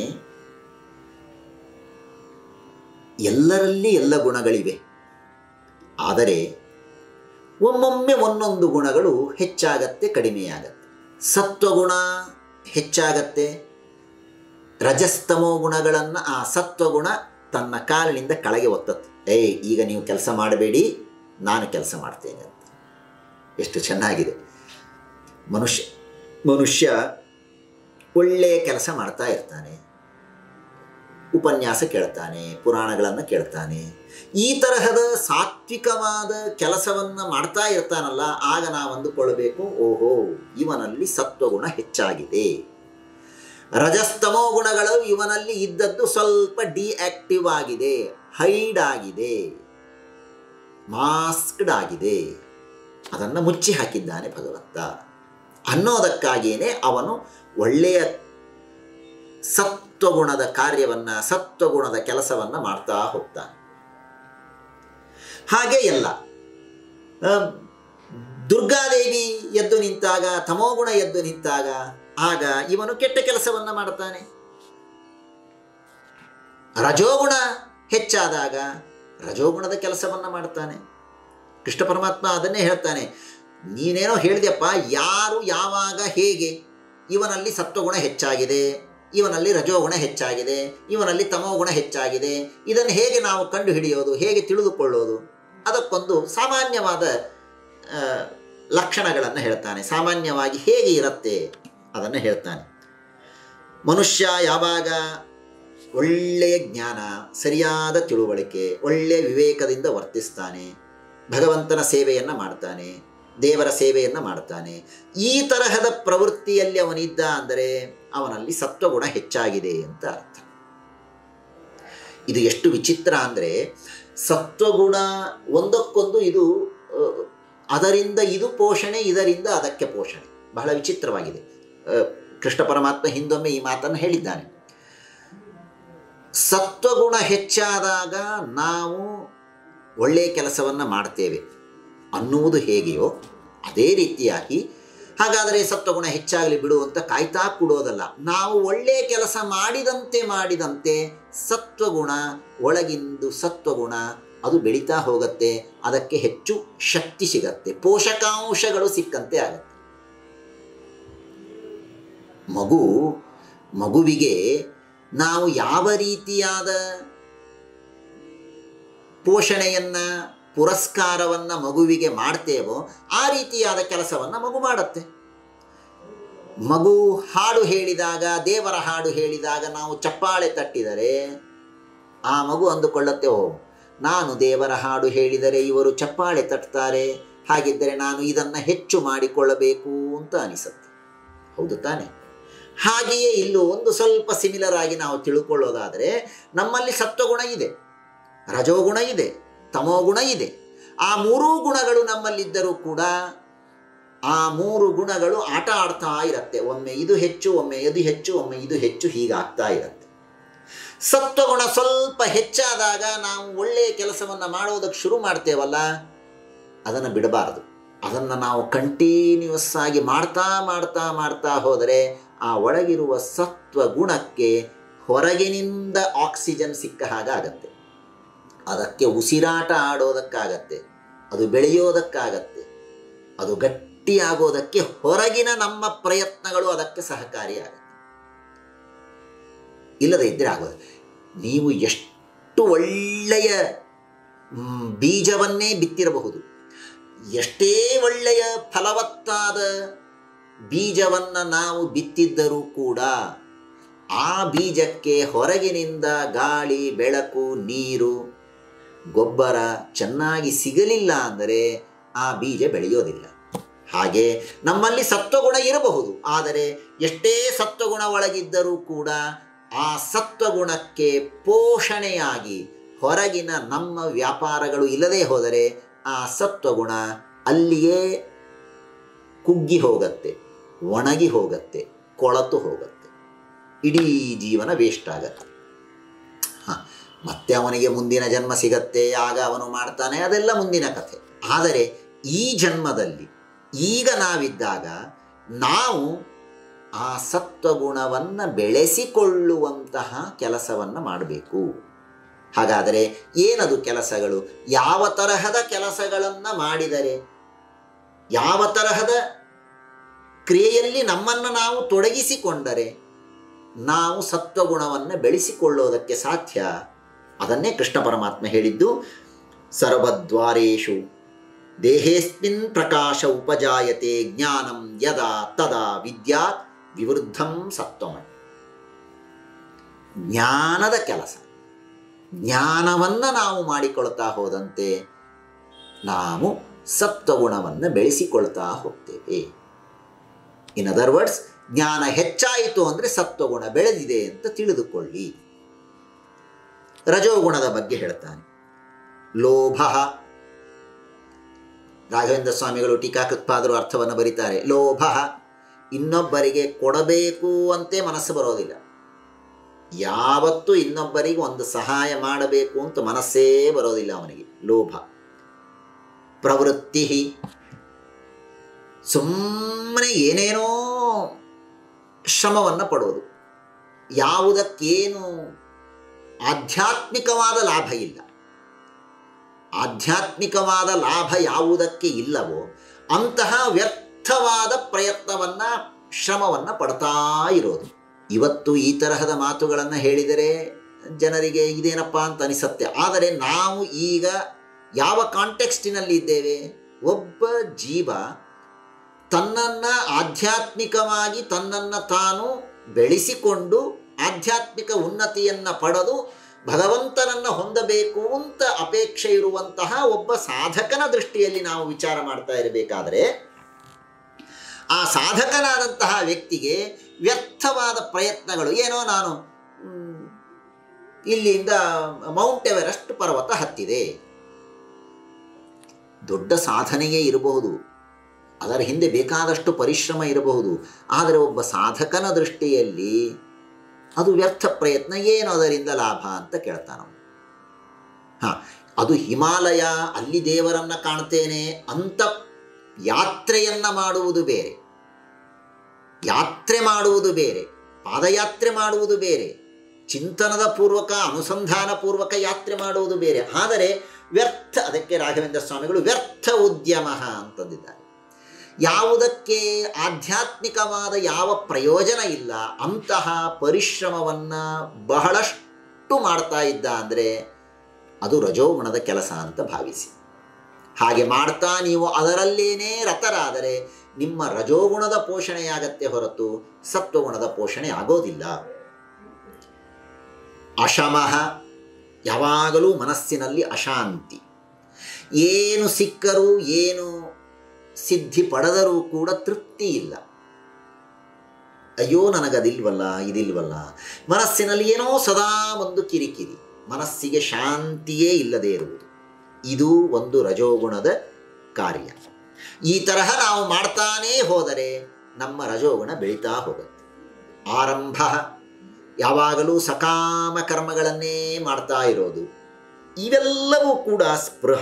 Speaker 1: ಎಲ್ಲರಲ್ಲಿ ಎಲ್ಲ ಗುಣಗಳಿವೆ ಆದರೆ ಒಮ್ಮೊಮ್ಮೆ ಒಂದೊಂದು ಗುಣಗಳು ಹೆಚ್ಚಾಗತ್ತೆ ಕಡಿಮೆಯಾಗತ್ತೆ ಸತ್ವಗುಣ ಹೆಚ್ಚಾಗತ್ತೆ ರಜಸ್ತಮೋ ಗುಣಗಳನ್ನು ಆ ಸತ್ವಗುಣ ತನ್ನ ಕಾಲಿನಿಂದ ಕೆಳಗೆ ಒತ್ತತ್ತೆ ಏಯ್ ಈಗ ನೀವು ಕೆಲಸ ಮಾಡಬೇಡಿ ನಾನು ಕೆಲಸ ಮಾಡ್ತೇನೆ ಅಂತ ಎಷ್ಟು ಚೆನ್ನಾಗಿದೆ ಮನುಷ್ಯ ಮನುಷ್ಯ ಒಳ್ಳೆಯ ಕೆಲಸ ಮಾಡ್ತಾ ಇರ್ತಾನೆ ಉಪನ್ಯಾಸ ಕೇಳ್ತಾನೆ ಪುರಾಣಗಳನ್ನು ಕೇಳ್ತಾನೆ ಈ ತರಹದ ಸಾತ್ವಿಕವಾದ ಕೆಲಸವನ್ನು ಮಾಡ್ತಾ ಇರ್ತಾನಲ್ಲ ಆಗ ನಾವು ಅಂದುಕೊಳ್ಳಬೇಕು ಓಹೋ ಇವನಲ್ಲಿ ಸತ್ವಗುಣ ಹೆಚ್ಚಾಗಿದೆ ರಜಸ್ತಮೋ ಗುಣಗಳು ಇವನಲ್ಲಿ ಇದ್ದದ್ದು ಸ್ವಲ್ಪ ಡಿಆಕ್ಟಿವ್ ಆಗಿದೆ ಹೈಡ್ ಆಗಿದೆ ಮಾಸ್ಕ್ಡ್ ಆಗಿದೆ ಅದನ್ನು ಮುಚ್ಚಿ ಹಾಕಿದ್ದಾನೆ ಭಗವಂತ ಅನ್ನೋದಕ್ಕಾಗಿಯೇ ಅವನು ಒಳ್ಳೆಯ ಸತ್ವಗುಣದ ಕಾರ್ಯವನ್ನು ಸತ್ವಗುಣದ ಕೆಲಸವನ್ನು ಮಾಡ್ತಾ ಹೋಗ್ತಾನೆ ಹಾಗೆ ಎಲ್ಲ ಆ, ದುರ್ಗಾದೇವಿ ಎದ್ದು ನಿಂತಾಗ ತಮೋಗುಣ ಎದ್ದು ನಿಂತಾಗ ಆಗ ಇವನು ಕೆಟ್ಟ ಕೆಲಸವನ್ನು ಮಾಡ್ತಾನೆ ರಜೋಗುಣ ಹೆಚ್ಚಾದಾಗ ರಜೋಗುಣದ ಕೆಲಸವನ್ನು ಮಾಡ್ತಾನೆ ಕೃಷ್ಣ ಪರಮಾತ್ಮ ಅದನ್ನೇ ಹೇಳ್ತಾನೆ ನೀನೇನೋ ಹೇಳಿದೆಪ್ಪ ಯಾರು ಯಾವಾಗ ಹೇಗೆ ಇವನಲ್ಲಿ ಸತ್ವಗುಣ ಹೆಚ್ಚಾಗಿದೆ ಇವನಲ್ಲಿ ರಜೋಗುಣ ಹೆಚ್ಚಾಗಿದೆ ಇವನಲ್ಲಿ ತಮೋಗುಣ ಹೆಚ್ಚಾಗಿದೆ ಇದನ್ನು ಹೇಗೆ ನಾವು ಕಂಡು ಹಿಡಿಯೋದು ಹೇಗೆ ತಿಳಿದುಕೊಳ್ಳೋದು ಅದಕ್ಕೊಂದು ಸಾಮಾನ್ಯವಾದ ಆ, ಲಕ್ಷಣಗಳನ್ನು ಹೇಳ್ತಾನೆ ಸಾಮಾನ್ಯವಾಗಿ ಹೇಗೆ ಇರುತ್ತೆ ಅದನ್ನು ಹೇಳ್ತಾನೆ ಮನುಷ್ಯ ಯಾವಾಗ ಒಳ್ಳೆಯ ಜ್ಞಾನ ಸರಿಯಾದ ತಿಳುವಳಿಕೆ ಒಳ್ಳೆಯ ವಿವೇಕದಿಂದ ವರ್ತಿಸ್ತಾನೆ ಭಗವಂತನ ಸೇವೆಯನ್ನು ಮಾಡ್ತಾನೆ ದೇವರ ಸೇವೆಯನ್ನು ಮಾಡ್ತಾನೆ ಈ ತರಹದ ಪ್ರವೃತ್ತಿಯಲ್ಲಿ ಅವನಿದ್ದ ಅಂದರೆ ಅವನಲ್ಲಿ ಸತ್ವಗುಣ ಹೆಚ್ಚಾಗಿದೆ ಅಂತ ಅರ್ಥ ಇದು ಎಷ್ಟು ವಿಚಿತ್ರ ಅಂದರೆ ಸತ್ವಗುಣ ಒಂದಕ್ಕೊಂದು ಇದು ಆ, ಅದರಿಂದ ಇದು ಪೋಷಣೆ ಇದರಿಂದ ಅದಕ್ಕೆ ಪೋಷಣೆ ಬಹಳ ವಿಚಿತ್ರವಾಗಿದೆ ಆ, ಕೃಷ್ಣ ಪರಮಾತ್ಮ ಹಿಂದೊಮ್ಮೆ ಈ ಮಾತನ್ನು ಹೇಳಿದ್ದಾನೆ ಸತ್ವಗುಣ ಹೆಚ್ಚಾದಾಗ ನಾವು ಒಳ್ಳೆಯ ಕೆಲಸವನ್ನು ಮಾಡ್ತೇವೆ ಅನ್ನುವುದು ಹೇಗೆಯೋ ಅದೇ ರೀತಿಯಾಗಿ ಹಾಗಾದರೆ ಸತ್ವಗುಣ ಹೆಚ್ಚಾಗಲಿ ಬಿಡು ಅಂತ ಕಾಯ್ತಾ ಕೂಡೋದಲ್ಲ ನಾವು ಒಳ್ಳೆಯ ಕೆಲಸ ಮಾಡಿದಂತೆ ಮಾಡಿದಂತೆ ಸತ್ವಗುಣ ಒಳಗಿಂದು ಸತ್ವಗುಣ ಅದು ಬೆಳೀತಾ ಹೋಗುತ್ತೆ ಅದಕ್ಕೆ ಹೆಚ್ಚು ಶಕ್ತಿ ಸಿಗತ್ತೆ ಪೋಷಕಾಂಶಗಳು ಸಿಕ್ಕಂತೆ ಆಗತ್ತೆ ಮಗು ಮಗುವಿಗೆ ನಾವು ಯಾವ ರೀತಿಯಾದ ಪೋಷಣೆಯನ್ನು ಪುರಸ್ಕಾರವನ್ನು ಮಗುವಿಗೆ ಮಾಡ್ತೇವೋ ಆ ರೀತಿಯಾದ ಕೆಲಸವನ್ನು ಮಗು ಮಾಡುತ್ತೆ ಮಗು ಹಾಡು ಹೇಳಿದಾಗ ದೇವರ ಹಾಡು ಹೇಳಿದಾಗ ನಾವು ಚಪ್ಪಾಳೆ ತಟ್ಟಿದರೆ ಆ ಮಗು ಅಂದುಕೊಳ್ಳತ್ತೆ ಓ ನಾನು ದೇವರ ಹಾಡು ಹೇಳಿದರೆ ಇವರು ಚಪ್ಪಾಳೆ ತಟ್ತಾರೆ ಹಾಗಿದ್ದರೆ ನಾನು ಇದನ್ನು ಹೆಚ್ಚು ಮಾಡಿಕೊಳ್ಳಬೇಕು ಅಂತ ಅನಿಸುತ್ತೆ ಹೌದು ತಾನೆ ಹಾಗೆಯೇ ಇಲ್ಲೂ ಒಂದು ಸ್ವಲ್ಪ ಸಿಮಿಲರ್ ಆಗಿ ನಾವು ತಿಳ್ಕೊಳ್ಳೋದಾದರೆ ನಮ್ಮಲ್ಲಿ ಸತ್ವಗುಣ ಇದೆ ರಜೋಗುಣ ಇದೆ ತಮೋಗುಣ ಇದೆ ಆ ಮೂರೂ ಗುಣಗಳು ನಮ್ಮಲ್ಲಿದ್ದರೂ ಕೂಡ ಆ ಮೂರು ಗುಣಗಳು ಆಟ ಆಡ್ತಾ ಇರುತ್ತೆ ಒಮ್ಮೆ ಇದು ಹೆಚ್ಚು ಒಮ್ಮೆ ಇದು ಹೆಚ್ಚು ಒಮ್ಮೆ ಇದು ಹೆಚ್ಚು ಹೀಗಾಗ್ತಾ ಇರುತ್ತೆ ಸತ್ವಗುಣ ಸ್ವಲ್ಪ ಹೆಚ್ಚಾದಾಗ ನಾವು ಒಳ್ಳೆಯ ಕೆಲಸವನ್ನು ಮಾಡೋದಕ್ಕೆ ಶುರು ಮಾಡ್ತೇವಲ್ಲ ಅದನ್ನು ಬಿಡಬಾರದು ಅದನ್ನು ನಾವು ಕಂಟಿನ್ಯೂಸ್ ಆಗಿ ಮಾಡ್ತಾ ಮಾಡ್ತಾ ಮಾಡ್ತಾ ಹೋದರೆ ಆ ಒಳಗಿರುವ ಸತ್ವ ಗುಣಕ್ಕೆ ಹೊರಗಿನಿಂದ ಆಕ್ಸಿಜನ್ ಸಿಕ್ಕ ಹಾಗಾಗತ್ತೆ ಅದಕ್ಕೆ ಉಸಿರಾಟ ಆಡೋದಕ್ಕಾಗತ್ತೆ ಅದು ಬೆಳೆಯೋದಕ್ಕಾಗತ್ತೆ ಅದು ಗಟ್ಟಿಯಾಗೋದಕ್ಕೆ ಹೊರಗಿನ ನಮ್ಮ ಪ್ರಯತ್ನಗಳು ಅದಕ್ಕೆ ಸಹಕಾರಿಯಾಗತ್ತೆ ಇಲ್ಲದೆ ಇದ್ದರೆ ಆಗೋದು ನೀವು ಎಷ್ಟು ಒಳ್ಳೆಯ ಮ್, ಬೀಜವನ್ನೇ ಬಿತ್ತಿರಬಹುದು ಎಷ್ಟೇ ಒಳ್ಳೆಯ ಫಲವತ್ತಾದ ಬೀಜವನ್ನು ನಾವು ಬಿತ್ತಿದ್ದರೂ ಕೂಡ ಆ ಬೀಜಕ್ಕೆ ಹೊರಗಿನಿಂದ ಗಾಳಿ ಬೆಳಕು ನೀರು ಗೊಬ್ಬರ ಚೆನ್ನಾಗಿ ಸಿಗಲಿಲ್ಲ ಅಂದರೆ ಆ ಬೀಜ ಬೆಳೆಯೋದಿಲ್ಲ ಹಾಗೆ ನಮ್ಮಲ್ಲಿ ಸತ್ವಗುಣ ಇರಬಹುದು ಆದರೆ ಎಷ್ಟೇ ಸತ್ವಗುಣ ಒಳಗಿದ್ದರೂ ಕೂಡ ಆ ಸತ್ವಗುಣಕ್ಕೆ ಪೋಷಣೆಯಾಗಿ ಹೊರಗಿನ ನಮ್ಮ ವ್ಯಾಪಾರಗಳು ಇಲ್ಲದೆ ಹೋದರೆ ಆ ಸತ್ವಗುಣ ಅಲ್ಲಿಯೇ ಕುಗ್ಗಿ ಹೋಗತ್ತೆ ಒಣಗಿ ಹೋಗತ್ತೆ ಕೊಳತು ಹೋಗತ್ತೆ ಇಡೀ ಜೀವನ ವೇಸ್ಟ್ ಆಗತ್ತೆ ಹಾಂ ಮತ್ತೆ ಅವನಿಗೆ ಮುಂದಿನ ಜನ್ಮ ಸಿಗತ್ತೆ ಆಗ ಅವನು ಮಾಡ್ತಾನೆ ಅದೆಲ್ಲ ಮುಂದಿನ ಕಥೆ ಆದರೆ ಈ ಜನ್ಮದಲ್ಲಿ ಈಗ ನಾವಿದ್ದಾಗ ನಾವು ಆ ಸತ್ವಗುಣವನ್ನು ಬೆಳೆಸಿಕೊಳ್ಳುವಂತಹ ಕೆಲಸವನ್ನು ಮಾಡಬೇಕು ಹಾಗಾದರೆ ಏನದು ಕೆಲಸಗಳು ಯಾವ ತರಹದ ಕೆಲಸಗಳನ್ನು ಮಾಡಿದರೆ ಯಾವ ತರಹದ ಕ್ರಿಯೆಯಲ್ಲಿ ನಮ್ಮನ್ನು ನಾವು ತೊಡಗಿಸಿಕೊಂಡರೆ ನಾವು ಸತ್ವಗುಣವನ್ನು ಬೆಳೆಸಿಕೊಳ್ಳೋದಕ್ಕೆ ಸಾಧ್ಯ ಅದನ್ನೇ ಕೃಷ್ಣ ಪರಮಾತ್ಮ ಹೇಳಿದ್ದು ಸರ್ವದ್ವಾರೇಶು ದೇಹೇಸ್ಮಿನ್ ಪ್ರಕಾಶ ಉಪಜಾಯತೆ ಜ್ಞಾನಂ ಯದಾ ತದಾ ವಿದ್ಯಾತ್ ವಿವೃದ್ಧಂ ಸತ್ವಮ ಜ್ಞಾನದ ಕೆಲಸ ಜ್ಞಾನವನ್ನು ನಾವು ಮಾಡಿಕೊಳ್ತಾ ಹೋದಂತೆ ನಾವು ಸತ್ವಗುಣವನ್ನು ಬೆಳೆಸಿಕೊಳ್ತಾ ಹೋಗ್ತೇವೆ ಇನ್ ಅದರ್ ವರ್ಡ್ಸ್ ಜ್ಞಾನ ಹೆಚ್ಚಾಯಿತು ಅಂದರೆ ಸತ್ವಗುಣ ಬೆಳೆದಿದೆ ಅಂತ ತಿಳಿದುಕೊಳ್ಳಿ ರಜೋಗುಣದ ಬಗ್ಗೆ ಹೇಳ್ತಾನೆ ಲೋಭ ರಾಘವೇಂದ್ರ ಸ್ವಾಮಿಗಳು ಟೀಕಾಕೃತ್ಪಾದರು ಅರ್ಥವನ್ನು ಬರೀತಾರೆ ಲೋಭ ಇನ್ನೊಬ್ಬರಿಗೆ ಕೊಡಬೇಕು ಅಂತೆ ಮನಸ್ಸು ಬರೋದಿಲ್ಲ ಯಾವತ್ತೂ ಇನ್ನೊಬ್ಬರಿಗೆ ಒಂದು ಸಹಾಯ ಮಾಡಬೇಕು ಅಂತ ಮನಸ್ಸೇ ಬರೋದಿಲ್ಲ ಅವನಿಗೆ ಲೋಭ ಪ್ರವೃತ್ತಿ ಸುಮ್ಮನೆ ಏನೇನೋ ಶ್ರಮವನ್ನು ಪಡೋದು ಯಾವುದಕ್ಕೇನು ಆಧ್ಯಾತ್ಮಿಕವಾದ ಲಾಭ ಇಲ್ಲ ಆಧ್ಯಾತ್ಮಿಕವಾದ ಲಾಭ ಯಾವುದಕ್ಕೆ ಇಲ್ಲವೋ ಅಂತಹ ವ್ಯರ್ಥವಾದ ಪ್ರಯತ್ನವನ್ನು ಶ್ರಮವನ್ನು ಪಡ್ತಾ ಇರೋದು ಇವತ್ತು ಈ ತರಹದ ಮಾತುಗಳನ್ನು ಹೇಳಿದರೆ ಜನರಿಗೆ ಇದೇನಪ್ಪ ಅಂತ ಅನಿಸತ್ತೆ ಆದರೆ ನಾವು ಈಗ ಯಾವ ಕಾಂಟೆಕ್ಸ್ಟಿನಲ್ಲಿ ಇದ್ದೇವೆ ಒಬ್ಬ ಜೀವ ತನ್ನನ್ನು ಆಧ್ಯಾತ್ಮಿಕವಾಗಿ ತನ್ನನ್ನು ತಾನು ಬೆಳೆಸಿಕೊಂಡು ಆಧ್ಯಾತ್ಮಿಕ ಉನ್ನತಿಯನ್ನು ಪಡೆದು ಭಗವಂತನನ್ನು ಹೊಂದಬೇಕು ಅಂತ ಅಪೇಕ್ಷೆ ಇರುವಂತಹ ಒಬ್ಬ ಸಾಧಕನ ದೃಷ್ಟಿಯಲ್ಲಿ ನಾವು ವಿಚಾರ ಮಾಡ್ತಾ ಇರಬೇಕಾದರೆ ಆ ಸಾಧಕನಾದಂತಹ ವ್ಯಕ್ತಿಗೆ ವ್ಯರ್ಥವಾದ ಪ್ರಯತ್ನಗಳು ಏನೋ ನಾನು ಮ್, ಇಲ್ಲಿಂದ ಮೌಂಟ್ ಎವರೆಸ್ಟ್ ಪರ್ವತ ಹತ್ತಿದೆ ದೊಡ್ಡ ಸಾಧನೆಯೇ ಇರಬಹುದು ಅದರ ಹಿಂದೆ ಬೇಕಾದಷ್ಟು ಪರಿಶ್ರಮ ಇರಬಹುದು ಆದರೆ ಒಬ್ಬ ಸಾಧಕನ ದೃಷ್ಟಿಯಲ್ಲಿ ಅದು ವ್ಯರ್ಥ ಪ್ರಯತ್ನ ಏನು ಅದರಿಂದ ಲಾಭ ಅಂತ ಕೇಳ್ತಾನ ಹಾಂ ಅದು ಹಿಮಾಲಯ ಅಲ್ಲಿ ದೇವರನ್ನ ಕಾಣ್ತೇನೆ ಅಂತ ಯಾತ್ರೆಯನ್ನ ಮಾಡುವುದು ಬೇರೆ ಯಾತ್ರೆ ಮಾಡುವುದು ಬೇರೆ ಪಾದಯಾತ್ರೆ ಮಾಡುವುದು ಬೇರೆ ಚಿಂತನದ ಪೂರ್ವಕ ಅನುಸಂಧಾನ ಪೂರ್ವಕ ಯಾತ್ರೆ ಮಾಡುವುದು ಬೇರೆ ಆದರೆ ವ್ಯರ್ಥ ಅದಕ್ಕೆ ರಾಘವೇಂದ್ರ ಸ್ವಾಮಿಗಳು ವ್ಯರ್ಥ ಉದ್ಯಮ ಅಂತಂದಿದ್ದಾರೆ ಯಾವುದಕ್ಕೆ ಆಧ್ಯಾತ್ಮಿಕವಾದ ಯಾವ ಪ್ರಯೋಜನ ಇಲ್ಲ ಅಂತಹ ಪರಿಶ್ರಮವನ್ನು ಬಹಳಷ್ಟು ಮಾಡ್ತಾ ಇದ್ದ ಅಂದರೆ ಅದು ರಜೋಗುಣದ ಕೆಲಸ ಅಂತ ಭಾವಿಸಿ ಹಾಗೆ ಮಾಡ್ತಾ ನೀವು ಅದರಲ್ಲೇನೇ ರತರಾದರೆ ನಿಮ್ಮ ರಜೋಗುಣದ ಪೋಷಣೆಯಾಗತ್ತೆ ಹೊರತು ಸತ್ವಗುಣದ ಪೋಷಣೆ ಆಗೋದಿಲ್ಲ ಅಶಮಃ ಯಾವಾಗಲೂ ಮನಸ್ಸಿನಲ್ಲಿ ಅಶಾಂತಿ ಏನು ಸಿಕ್ಕರೂ ಏನು ಸಿದ್ಧಿ ಪಡೆದರೂ ಕೂಡ ತೃಪ್ತಿ ಇಲ್ಲ ಅಯ್ಯೋ ನನಗದಿಲ್ವಲ್ಲ ಇದಿಲ್ವಲ್ಲ ಮನಸ್ಸಿನಲ್ಲಿ ಏನೋ ಸದಾ ಒಂದು ಕಿರಿಕಿರಿ ಮನಸ್ಸಿಗೆ ಶಾಂತಿಯೇ ಇಲ್ಲದೆ ಇರುವುದು ಇದು ಒಂದು ರಜೋಗುಣದ ಕಾರ್ಯ ಈ ತರಹ ನಾವು ಮಾಡ್ತಾನೇ ಹೋದರೆ ನಮ್ಮ ರಜೋಗುಣ ಬೆಳೀತಾ ಹೋಗುತ್ತೆ ಆರಂಭ ಯಾವಾಗಲೂ ಸಕಾಮ ಕರ್ಮಗಳನ್ನೇ ಮಾಡ್ತಾ ಇರೋದು ಇವೆಲ್ಲವೂ ಕೂಡ ಸ್ಪೃಹ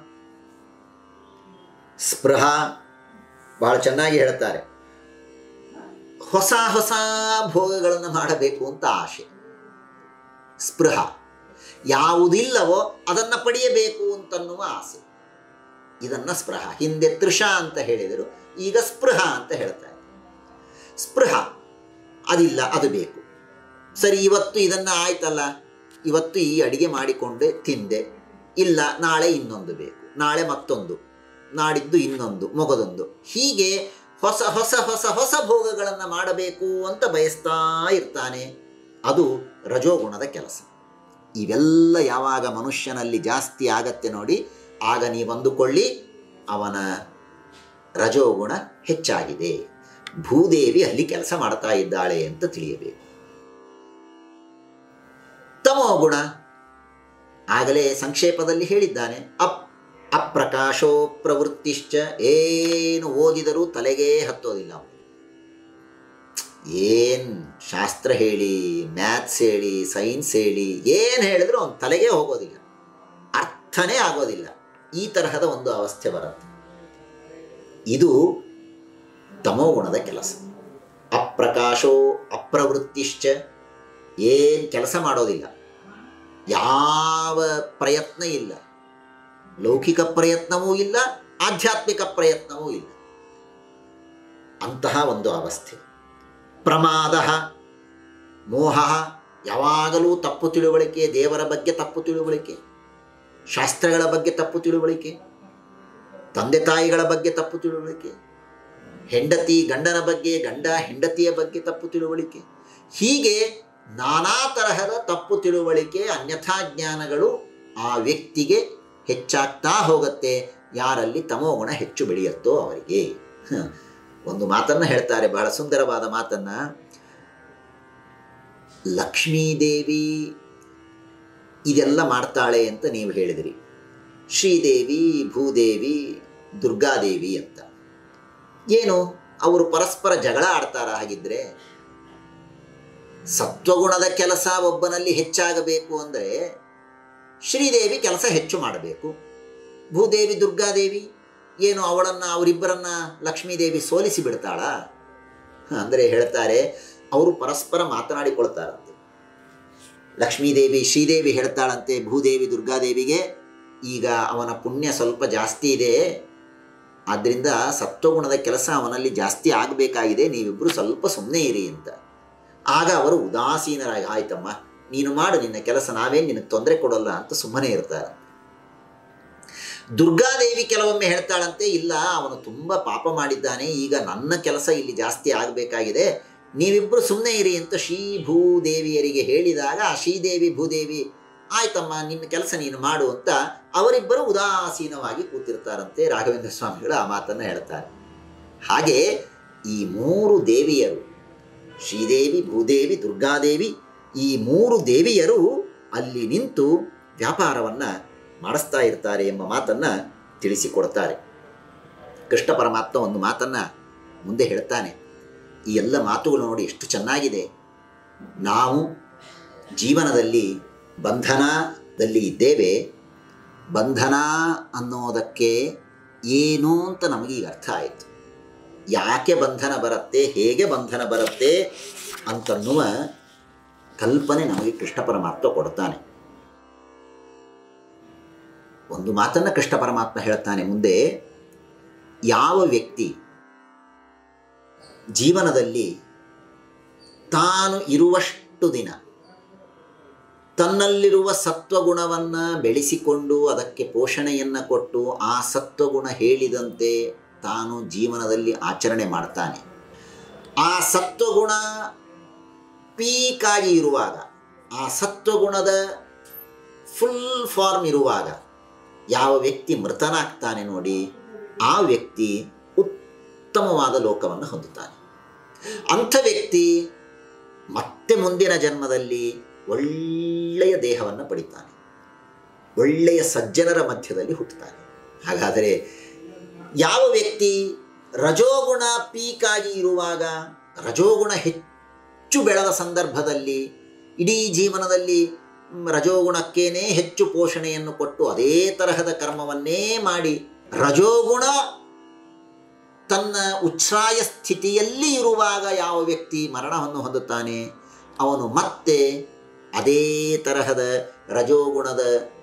Speaker 1: ಸ್ಪೃಹ ಬಹಳ ಚೆನ್ನಾಗಿ ಹೇಳ್ತಾರೆ ಹೊಸ ಹೊಸ ಭೋಗಗಳನ್ನು ಮಾಡಬೇಕು ಅಂತ ಆಶೆ ಸ್ಪೃಹ ಯಾವುದಿಲ್ಲವೋ ಅದನ್ನು ಪಡೆಯಬೇಕು ಅಂತನ್ನುವ ಆಸೆ ಇದನ್ನ ಸ್ಪೃಹ ಹಿಂದೆ ತೃಷ ಅಂತ ಹೇಳಿದರು ಈಗ ಸ್ಪೃಹ ಅಂತ ಹೇಳ್ತಾರೆ ಸ್ಪೃಹ ಅದಿಲ್ಲ ಅದು ಬೇಕು ಸರಿ ಇವತ್ತು ಇದನ್ನು ಆಯ್ತಲ್ಲ ಇವತ್ತು ಈ ಅಡಿಗೆ ಮಾಡಿಕೊಂಡೆ ತಿಂದೆ ಇಲ್ಲ ನಾಳೆ ಇನ್ನೊಂದು ಬೇಕು ನಾಳೆ ಮತ್ತೊಂದು ನಾಡಿದ್ದು ಇನ್ನೊಂದು ಮೊಗದೊಂದು ಹೀಗೆ ಹೊಸ ಹೊಸ ಹೊಸ ಹೊಸ ಭೋಗಗಳನ್ನು ಮಾಡಬೇಕು ಅಂತ ಬಯಸ್ತಾ ಇರ್ತಾನೆ ಅದು ರಜೋಗುಣದ ಕೆಲಸ ಇವೆಲ್ಲ ಯಾವಾಗ ಮನುಷ್ಯನಲ್ಲಿ ಜಾಸ್ತಿ ಆಗತ್ತೆ ನೋಡಿ ಆಗ ನೀವು ಅಂದುಕೊಳ್ಳಿ ಅವನ ರಜೋಗುಣ ಹೆಚ್ಚಾಗಿದೆ ಭೂದೇವಿ ಅಲ್ಲಿ ಕೆಲಸ ಮಾಡ್ತಾ ಇದ್ದಾಳೆ ಅಂತ ತಿಳಿಯಬೇಕು ತಮೋಗುಣ ಆಗಲೇ ಸಂಕ್ಷೇಪದಲ್ಲಿ ಹೇಳಿದ್ದಾನೆ ಅಪ್ ಅಪ್ರಕಾಶೋ ಪ್ರವೃತ್ತಿಶ್ಚ ಏನು ಓದಿದರೂ ತಲೆಗೇ ಹತ್ತೋದಿಲ್ಲ ಅವನಿಗೆ ಏನು ಶಾಸ್ತ್ರ ಹೇಳಿ ಮ್ಯಾಥ್ಸ್ ಹೇಳಿ ಸೈನ್ಸ್ ಹೇಳಿ ಏನು ಹೇಳಿದ್ರು ಅವನ ತಲೆಗೆ ಹೋಗೋದಿಲ್ಲ ಅರ್ಥನೇ ಆಗೋದಿಲ್ಲ ಈ ತರಹದ ಒಂದು ಅವಸ್ಥೆ ಬರುತ್ತೆ ಇದು ತಮೋಗುಣದ ಕೆಲಸ ಅಪ್ರಕಾಶೋ ಅಪ್ರವೃತ್ತಿಶ್ಚ ಏನು ಕೆಲಸ ಮಾಡೋದಿಲ್ಲ ಯಾವ ಪ್ರಯತ್ನ ಇಲ್ಲ ಲೌಕಿಕ ಪ್ರಯತ್ನವೂ ಇಲ್ಲ ಆಧ್ಯಾತ್ಮಿಕ ಪ್ರಯತ್ನವೂ ಇಲ್ಲ ಅಂತಹ ಒಂದು ಅವಸ್ಥೆ ಪ್ರಮಾದ ಮೋಹ ಯಾವಾಗಲೂ ತಪ್ಪು ತಿಳುವಳಿಕೆ ದೇವರ ಬಗ್ಗೆ ತಪ್ಪು ತಿಳುವಳಿಕೆ ಶಾಸ್ತ್ರಗಳ ಬಗ್ಗೆ ತಪ್ಪು ತಿಳುವಳಿಕೆ ತಂದೆ ತಾಯಿಗಳ ಬಗ್ಗೆ ತಪ್ಪು ತಿಳುವಳಿಕೆ ಹೆಂಡತಿ ಗಂಡನ ಬಗ್ಗೆ ಗಂಡ ಹೆಂಡತಿಯ ಬಗ್ಗೆ ತಪ್ಪು ತಿಳುವಳಿಕೆ ಹೀಗೆ ನಾನಾ ತರಹದ ತಪ್ಪು ತಿಳುವಳಿಕೆ ಅನ್ಯಥಾ ಜ್ಞಾನಗಳು ಆ ವ್ಯಕ್ತಿಗೆ ಹೆಚ್ಚಾಗ್ತಾ ಹೋಗುತ್ತೆ ಯಾರಲ್ಲಿ ತಮೋಗುಣ ಹೆಚ್ಚು ಬೆಳೆಯುತ್ತೋ ಅವರಿಗೆ ಹ. ಒಂದು ಮಾತನ್ನು ಹೇಳ್ತಾರೆ ಬಹಳ ಸುಂದರವಾದ ಮಾತನ್ನ ಲಕ್ಷ್ಮೀದೇವಿ ಇದೆಲ್ಲ ಮಾಡ್ತಾಳೆ ಅಂತ ನೀವು ಹೇಳಿದಿರಿ ಶ್ರೀದೇವಿ ಭೂದೇವಿ ದುರ್ಗಾದೇವಿ ಅಂತ ಏನು ಅವರು ಪರಸ್ಪರ ಜಗಳ ಆಡ್ತಾರ ಹಾಗಿದ್ರೆ ಸತ್ವಗುಣದ ಕೆಲಸ ಒಬ್ಬನಲ್ಲಿ ಹೆಚ್ಚಾಗಬೇಕು ಅಂದರೆ ಶ್ರೀದೇವಿ ಕೆಲಸ ಹೆಚ್ಚು ಮಾಡಬೇಕು ಭೂದೇವಿ ದುರ್ಗಾದೇವಿ ಏನು ಅವಳನ್ನು ಅವರಿಬ್ಬರನ್ನ ಲಕ್ಷ್ಮೀದೇವಿ ಸೋಲಿಸಿ ಬಿಡ್ತಾಳ ಅಂದರೆ ಹೇಳ್ತಾರೆ ಅವರು ಪರಸ್ಪರ ಮಾತನಾಡಿಕೊಳ್ತಾರಂತೆ ಲಕ್ಷ್ಮೀದೇವಿ ಶ್ರೀದೇವಿ ಹೇಳ್ತಾಳಂತೆ ಭೂದೇವಿ ದುರ್ಗಾದೇವಿಗೆ ಈಗ ಅವನ ಪುಣ್ಯ ಸ್ವಲ್ಪ ಜಾಸ್ತಿ ಇದೆ ಆದ್ದರಿಂದ ಸತ್ವಗುಣದ ಕೆಲಸ ಅವನಲ್ಲಿ ಜಾಸ್ತಿ ಆಗಬೇಕಾಗಿದೆ ನೀವಿಬ್ಬರು ಸ್ವಲ್ಪ ಸುಮ್ಮನೆ ಇರಿ ಅಂತ ಆಗ ಅವರು ಉದಾಸೀನರಾಗಿ ಆಯ್ತಮ್ಮ ನೀನು ಮಾಡು ನಿನ್ನ ಕೆಲಸ ನಾವೇನು ನಿನಗೆ ತೊಂದರೆ ಕೊಡೋಲ್ಲ ಅಂತ ಸುಮ್ಮನೆ ಇರ್ತಾರೆ ದುರ್ಗಾದೇವಿ ಕೆಲವೊಮ್ಮೆ ಹೇಳ್ತಾಳಂತೆ ಇಲ್ಲ ಅವನು ತುಂಬ ಪಾಪ ಮಾಡಿದ್ದಾನೆ ಈಗ ನನ್ನ ಕೆಲಸ ಇಲ್ಲಿ ಜಾಸ್ತಿ ಆಗಬೇಕಾಗಿದೆ ನೀವಿಬ್ಬರು ಸುಮ್ಮನೆ ಇರಿ ಅಂತ ಶ್ರೀ ಭೂದೇವಿಯರಿಗೆ ಹೇಳಿದಾಗ ಆ ಶ್ರೀದೇವಿ ಭೂದೇವಿ ಆಯ್ತಮ್ಮ ನಿನ್ನ ಕೆಲಸ ನೀನು ಮಾಡು ಅಂತ ಅವರಿಬ್ಬರು ಉದಾಸೀನವಾಗಿ ಕೂತಿರ್ತಾರಂತೆ ರಾಘವೇಂದ್ರ ಸ್ವಾಮಿಗಳು ಆ ಮಾತನ್ನು ಹೇಳ್ತಾರೆ ಹಾಗೆ ಈ ಮೂರು ದೇವಿಯರು ಶ್ರೀದೇವಿ ಭೂದೇವಿ ದುರ್ಗಾದೇವಿ ಈ ಮೂರು ದೇವಿಯರು ಅಲ್ಲಿ ನಿಂತು ವ್ಯಾಪಾರವನ್ನು ಮಾಡಿಸ್ತಾ ಇರ್ತಾರೆ ಎಂಬ ಮಾತನ್ನು ತಿಳಿಸಿಕೊಡ್ತಾರೆ ಕೃಷ್ಣ ಪರಮಾತ್ಮ ಒಂದು ಮಾತನ್ನು ಮುಂದೆ ಹೇಳ್ತಾನೆ ಈ ಎಲ್ಲ ಮಾತುಗಳು ನೋಡಿ ಎಷ್ಟು ಚೆನ್ನಾಗಿದೆ ನಾವು ಜೀವನದಲ್ಲಿ ಬಂಧನದಲ್ಲಿ ಇದ್ದೇವೆ ಬಂಧನ ಅನ್ನೋದಕ್ಕೆ ಏನು ಅಂತ ನಮಗೀಗ ಅರ್ಥ ಆಯಿತು ಯಾಕೆ ಬಂಧನ ಬರುತ್ತೆ ಹೇಗೆ ಬಂಧನ ಬರುತ್ತೆ ಅಂತನ್ನುವ ಕಲ್ಪನೆ ನಮಗೆ ಕೃಷ್ಣ ಪರಮಾತ್ಮ ಕೊಡ್ತಾನೆ ಒಂದು ಮಾತನ್ನು ಕೃಷ್ಣ ಪರಮಾತ್ಮ ಹೇಳ್ತಾನೆ ಮುಂದೆ ಯಾವ ವ್ಯಕ್ತಿ ಜೀವನದಲ್ಲಿ ತಾನು ಇರುವಷ್ಟು ದಿನ ತನ್ನಲ್ಲಿರುವ ಸತ್ವಗುಣವನ್ನು ಬೆಳೆಸಿಕೊಂಡು ಅದಕ್ಕೆ ಪೋಷಣೆಯನ್ನು ಕೊಟ್ಟು ಆ ಸತ್ವಗುಣ ಹೇಳಿದಂತೆ ತಾನು ಜೀವನದಲ್ಲಿ ಆಚರಣೆ ಮಾಡ್ತಾನೆ ಆ ಸತ್ವಗುಣ ಪೀಕಾಗಿ ಇರುವಾಗ ಆ ಸತ್ವಗುಣದ ಫುಲ್ ಫಾರ್ಮ್ ಇರುವಾಗ ಯಾವ ವ್ಯಕ್ತಿ ಮೃತನಾಗ್ತಾನೆ ನೋಡಿ ಆ ವ್ಯಕ್ತಿ ಉತ್ತಮವಾದ ಲೋಕವನ್ನು ಹೊಂದುತ್ತಾನೆ ಅಂಥ ವ್ಯಕ್ತಿ ಮತ್ತೆ ಮುಂದಿನ ಜನ್ಮದಲ್ಲಿ ಒಳ್ಳೆಯ ದೇಹವನ್ನು ಪಡಿತಾನೆ ಒಳ್ಳೆಯ ಸಜ್ಜನರ ಮಧ್ಯದಲ್ಲಿ ಹುಟ್ಟುತ್ತಾನೆ ಹಾಗಾದರೆ ಯಾವ ವ್ಯಕ್ತಿ ರಜೋಗುಣ ಪೀಕಾಗಿ ಇರುವಾಗ ರಜೋಗುಣ ಹೆಚ್ಚು ಬೆಳೆದ ಸಂದರ್ಭದಲ್ಲಿ ಇಡೀ ಜೀವನದಲ್ಲಿ ಮ್, ರಜೋಗುಣಕ್ಕೇನೆ ಹೆಚ್ಚು ಪೋಷಣೆಯನ್ನು ಕೊಟ್ಟು ಅದೇ ತರಹದ ಕರ್ಮವನ್ನೇ ಮಾಡಿ ರಜೋಗುಣ ತನ್ನ ಉಚ್ಛ್ರಾಯ ಸ್ಥಿತಿಯಲ್ಲಿ ಇರುವಾಗ ಯಾವ ವ್ಯಕ್ತಿ ಮರಣವನ್ನು ಹೊಂದುತ್ತಾನೆ ಅವನು ಮತ್ತೆ ಅದೇ ತರಹದ ರಜೋಗುಣದ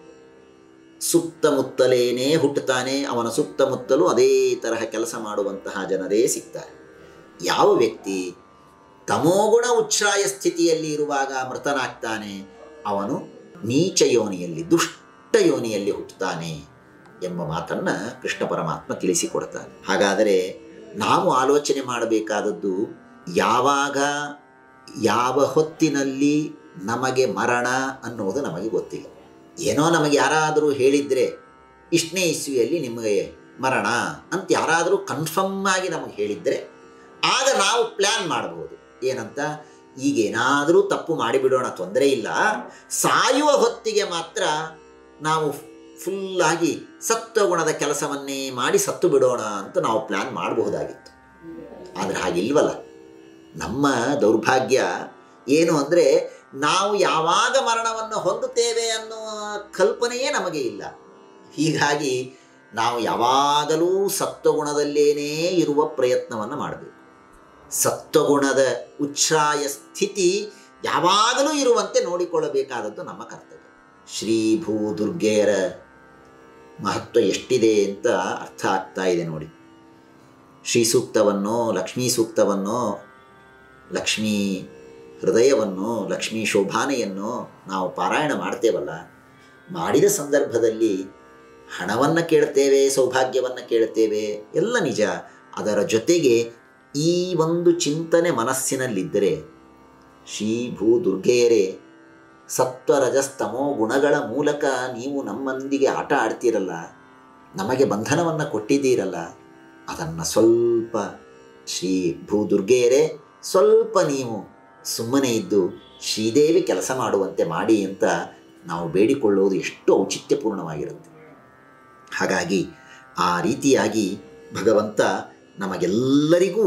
Speaker 1: ಸುತ್ತಮುತ್ತಲೇನೇ ಹುಟ್ಟುತ್ತಾನೆ ಅವನ ಸುತ್ತಮುತ್ತಲೂ ಅದೇ ತರಹ ಕೆಲಸ ಮಾಡುವಂತಹ ಜನರೇ ಸಿಗ್ತಾರೆ ಯಾವ ವ್ಯಕ್ತಿ ತಮೋಗುಣ ಉಚ್ಛ್ರಾಯ ಸ್ಥಿತಿಯಲ್ಲಿ ಇರುವಾಗ ಮೃತನಾಗ್ತಾನೆ ಅವನು ನೀಚ ಯೋನಿಯಲ್ಲಿ ದುಷ್ಟ ಯೋನಿಯಲ್ಲಿ ಹುಟ್ಟುತ್ತಾನೆ ಎಂಬ ಮಾತನ್ನು ಕೃಷ್ಣ ಪರಮಾತ್ಮ ತಿಳಿಸಿಕೊಡ್ತಾನೆ ಹಾಗಾದರೆ ನಾವು ಆಲೋಚನೆ ಮಾಡಬೇಕಾದದ್ದು ಯಾವಾಗ ಯಾವ ಹೊತ್ತಿನಲ್ಲಿ ನಮಗೆ ಮರಣ ಅನ್ನೋದು ನಮಗೆ ಗೊತ್ತಿಲ್ಲ ಏನೋ ನಮಗೆ ಯಾರಾದರೂ ಹೇಳಿದರೆ ಇಷ್ಟನೇ ಇಸ್ವಿಯಲ್ಲಿ ನಿಮಗೆ ಮರಣ ಅಂತ ಯಾರಾದರೂ ಕನ್ಫರ್ಮ್ ಆಗಿ ನಮಗೆ ಹೇಳಿದರೆ ಆಗ ನಾವು ಪ್ಲ್ಯಾನ್ ಮಾಡಬಹುದು ಏನಂತ ಈಗೇನಾದರೂ ತಪ್ಪು ಮಾಡಿಬಿಡೋಣ ತೊಂದರೆ ಇಲ್ಲ ಸಾಯುವ ಹೊತ್ತಿಗೆ ಮಾತ್ರ ನಾವು ಫುಲ್ಲಾಗಿ ಸತ್ವಗುಣದ ಕೆಲಸವನ್ನೇ ಮಾಡಿ ಸತ್ತು ಬಿಡೋಣ ಅಂತ ನಾವು ಪ್ಲ್ಯಾನ್ ಮಾಡಬಹುದಾಗಿತ್ತು ಆದರೆ ಹಾಗಿಲ್ವಲ್ಲ ನಮ್ಮ ದೌರ್ಭಾಗ್ಯ ಏನು ಅಂದರೆ ನಾವು ಯಾವಾಗ ಮರಣವನ್ನು ಹೊಂದುತ್ತೇವೆ ಅನ್ನುವ ಕಲ್ಪನೆಯೇ ನಮಗೆ ಇಲ್ಲ ಹೀಗಾಗಿ ನಾವು ಯಾವಾಗಲೂ ಸತ್ವಗುಣದಲ್ಲೇನೇ ಇರುವ ಪ್ರಯತ್ನವನ್ನು ಮಾಡಬೇಕು ಸತ್ವಗುಣದ ಉಚ್ಛ್ರಾಯ ಸ್ಥಿತಿ ಯಾವಾಗಲೂ ಇರುವಂತೆ ನೋಡಿಕೊಳ್ಳಬೇಕಾದದ್ದು ನಮ್ಮ ಕರ್ತವ್ಯ ಶ್ರೀ ಭೂ ದುರ್ಗೆಯರ ಮಹತ್ವ ಎಷ್ಟಿದೆ ಅಂತ ಅರ್ಥ ಆಗ್ತಾ ಇದೆ ನೋಡಿ ಶ್ರೀ ಸೂಕ್ತವನ್ನು ಲಕ್ಷ್ಮೀ ಸೂಕ್ತವನ್ನು ಲಕ್ಷ್ಮೀ ಹೃದಯವನ್ನು ಲಕ್ಷ್ಮೀ ಶೋಭಾನೆಯನ್ನು ನಾವು ಪಾರಾಯಣ ಮಾಡ್ತೇವಲ್ಲ ಮಾಡಿದ ಸಂದರ್ಭದಲ್ಲಿ ಹಣವನ್ನು ಕೇಳ್ತೇವೆ ಸೌಭಾಗ್ಯವನ್ನು ಕೇಳ್ತೇವೆ ಎಲ್ಲ ನಿಜ ಅದರ ಜೊತೆಗೆ ಈ ಒಂದು ಚಿಂತನೆ ಮನಸ್ಸಿನಲ್ಲಿದ್ದರೆ ಶ್ರೀ ಭೂ ದುರ್ಗೆಯರೇ ಸತ್ವರಜಸ್ತಮೋ ಗುಣಗಳ ಮೂಲಕ ನೀವು ನಮ್ಮೊಂದಿಗೆ ಆಟ ಆಡ್ತೀರಲ್ಲ ನಮಗೆ ಬಂಧನವನ್ನು ಕೊಟ್ಟಿದ್ದೀರಲ್ಲ ಅದನ್ನು ಸ್ವಲ್ಪ ಶ್ರೀ ಭೂ ದುರ್ಗೆಯರೇ ಸ್ವಲ್ಪ ನೀವು ಸುಮ್ಮನೆ ಇದ್ದು ಶ್ರೀದೇವಿ ಕೆಲಸ ಮಾಡುವಂತೆ ಮಾಡಿ ಅಂತ ನಾವು ಬೇಡಿಕೊಳ್ಳುವುದು ಎಷ್ಟು ಔಚಿತ್ಯಪೂರ್ಣವಾಗಿರುತ್ತೆ ಹಾಗಾಗಿ ಆ ರೀತಿಯಾಗಿ ಭಗವಂತ ನಮಗೆಲ್ಲರಿಗೂ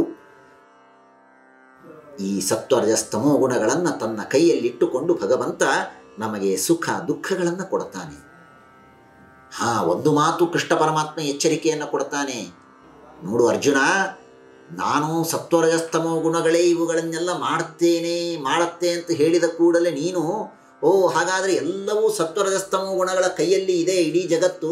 Speaker 1: ಈ ಸತ್ವರಜಸ್ತಮೋ ಗುಣಗಳನ್ನು ತನ್ನ ಕೈಯಲ್ಲಿಟ್ಟುಕೊಂಡು ಭಗವಂತ ನಮಗೆ ಸುಖ ದುಃಖಗಳನ್ನು ಕೊಡ್ತಾನೆ ಹಾ ಒಂದು ಮಾತು ಕೃಷ್ಣ ಪರಮಾತ್ಮ ಎಚ್ಚರಿಕೆಯನ್ನು ಕೊಡ್ತಾನೆ ನೋಡು ಅರ್ಜುನ ನಾನು ಸತ್ವರಜಸ್ತಮೋ ಗುಣಗಳೇ ಇವುಗಳನ್ನೆಲ್ಲ ಮಾಡ್ತೇನೆ ಮಾಡುತ್ತೆ ಅಂತ ಹೇಳಿದ ಕೂಡಲೇ ನೀನು ಓ ಹಾಗಾದರೆ ಎಲ್ಲವೂ ಸತ್ವರಜಸ್ತಮೋ ಗುಣಗಳ ಕೈಯಲ್ಲಿ ಇದೆ ಇಡೀ ಜಗತ್ತು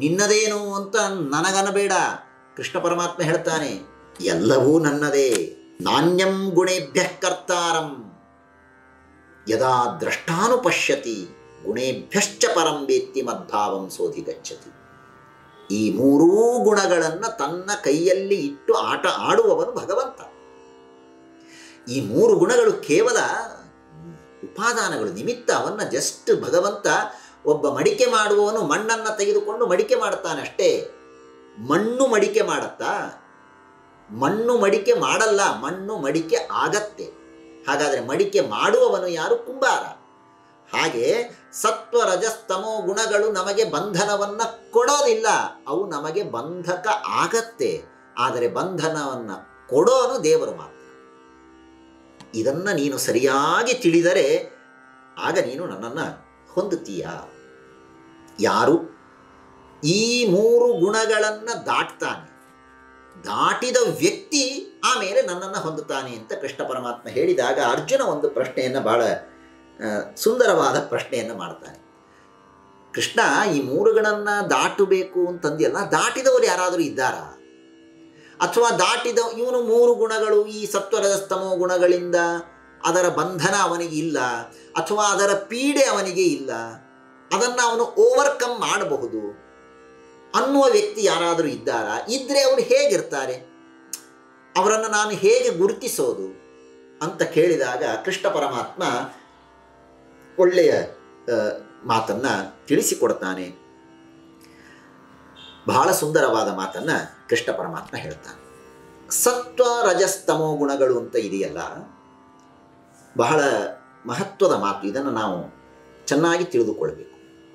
Speaker 1: ನಿನ್ನದೇನು ಅಂತ ನನಗನಬೇಡ ಕೃಷ್ಣ ಪರಮಾತ್ಮ ಹೇಳ್ತಾನೆ ಎಲ್ಲವೂ ನನ್ನದೇ ನಾಣ್ಯಂ ಗುಣೇಭ್ಯ ಕರ್ತಾರಂ ಯದಾ ದ್ರಷ್ಟಾನುಪಶ್ಯತಿ ಗುಣೇಭ್ಯಶ್ಚ ಪರಂ ವೇತ್ತಿ ಮದ್ಭಾವಂ ಸೋಧಿ ಗಚ್ಚತಿ ಈ ಮೂರೂ ಗುಣಗಳನ್ನು ತನ್ನ ಕೈಯಲ್ಲಿ ಇಟ್ಟು ಆಟ ಆಡುವವನು ಭಗವಂತ ಈ ಮೂರು ಗುಣಗಳು ಕೇವಲ ಉಪಾದಾನಗಳು ನಿಮಿತ್ತ ಅವನ್ನ ಜಸ್ಟ್ ಭಗವಂತ ಒಬ್ಬ ಮಡಿಕೆ ಮಾಡುವವನು ಮಣ್ಣನ್ನು ತೆಗೆದುಕೊಂಡು ಮಡಿಕೆ ಮಾಡ್ತಾನೆ ಅಷ್ಟೇ ಮಣ್ಣು ಮಡಿಕೆ ಮಾಡತ್ತಾ ಮಣ್ಣು ಮಡಿಕೆ ಮಾಡಲ್ಲ ಮಣ್ಣು ಮಡಿಕೆ ಆಗತ್ತೆ ಹಾಗಾದರೆ ಮಡಿಕೆ ಮಾಡುವವನು ಯಾರು ಕುಂಬಾರ ಹಾಗೆ ಸತ್ವ ರಜಸ್ತಮೋ ಗುಣಗಳು ನಮಗೆ ಬಂಧನವನ್ನು ಕೊಡೋದಿಲ್ಲ ಅವು ನಮಗೆ ಬಂಧಕ ಆಗತ್ತೆ ಆದರೆ ಬಂಧನವನ್ನು ಕೊಡೋನು ದೇವರು ಮಾತ್ರ ಇದನ್ನ ನೀನು ಸರಿಯಾಗಿ ತಿಳಿದರೆ ಆಗ ನೀನು ನನ್ನನ್ನು ಹೊಂದುತ್ತೀಯ ಯಾರು ಈ ಮೂರು ಗುಣಗಳನ್ನು ದಾಟ್ತಾನೆ ದಾಟಿದ ವ್ಯಕ್ತಿ ಆಮೇಲೆ ನನ್ನನ್ನು ಹೊಂದುತ್ತಾನೆ ಅಂತ ಕೃಷ್ಣ ಪರಮಾತ್ಮ ಹೇಳಿದಾಗ ಅರ್ಜುನ ಒಂದು ಪ್ರಶ್ನೆಯನ್ನು ಬಹಳ ಆ, ಸುಂದರವಾದ ಪ್ರಶ್ನೆಯನ್ನು ಮಾಡ್ತಾನೆ ಕೃಷ್ಣ ಈ ಮೂರುಗಳನ್ನು ದಾಟಬೇಕು ಅಂತಂದಿಯಲ್ಲ ದಾಟಿದವರು ಯಾರಾದರೂ ಇದ್ದಾರಾ ಅಥವಾ ದಾಟಿದ ಇವನು ಮೂರು ಗುಣಗಳು ಈ ಸತ್ವರಜಸ್ತಮೋ ಗುಣಗಳಿಂದ ಅದರ ಬಂಧನ ಅವನಿಗೆ ಇಲ್ಲ ಅಥವಾ ಅದರ ಪೀಡೆ ಅವನಿಗೆ ಇಲ್ಲ ಅದನ್ನು ಅವನು ಓವರ್ಕಮ್ ಮಾಡಬಹುದು ಅನ್ನುವ ವ್ಯಕ್ತಿ ಯಾರಾದರೂ ಇದ್ದಾರಾ ಇದ್ರೆ ಅವರು ಹೇಗಿರ್ತಾರೆ ಅವರನ್ನು ನಾನು ಹೇಗೆ ಗುರುತಿಸೋದು ಅಂತ ಕೇಳಿದಾಗ ಕೃಷ್ಣ ಪರಮಾತ್ಮ ಒಳ್ಳೆಯ ಆ, ಮಾತನ್ನ ತಿಳಿಸಿಕೊಡ್ತಾನೆ ಬಹಳ ಸುಂದರವಾದ ಮಾತನ್ನ ಕೃಷ್ಣ ಪರಮಾತ್ಮ ಹೇಳ್ತಾನೆ ಸತ್ವ ರಜಸ್ತಮೋ ಗುಣಗಳು ಅಂತ ಇದೆಯಲ್ಲ ಬಹಳ ಮಹತ್ವದ ಮಾತು ಇದನ್ನು ನಾವು ಚೆನ್ನಾಗಿ ತಿಳಿದುಕೊಳ್ಬೇಕು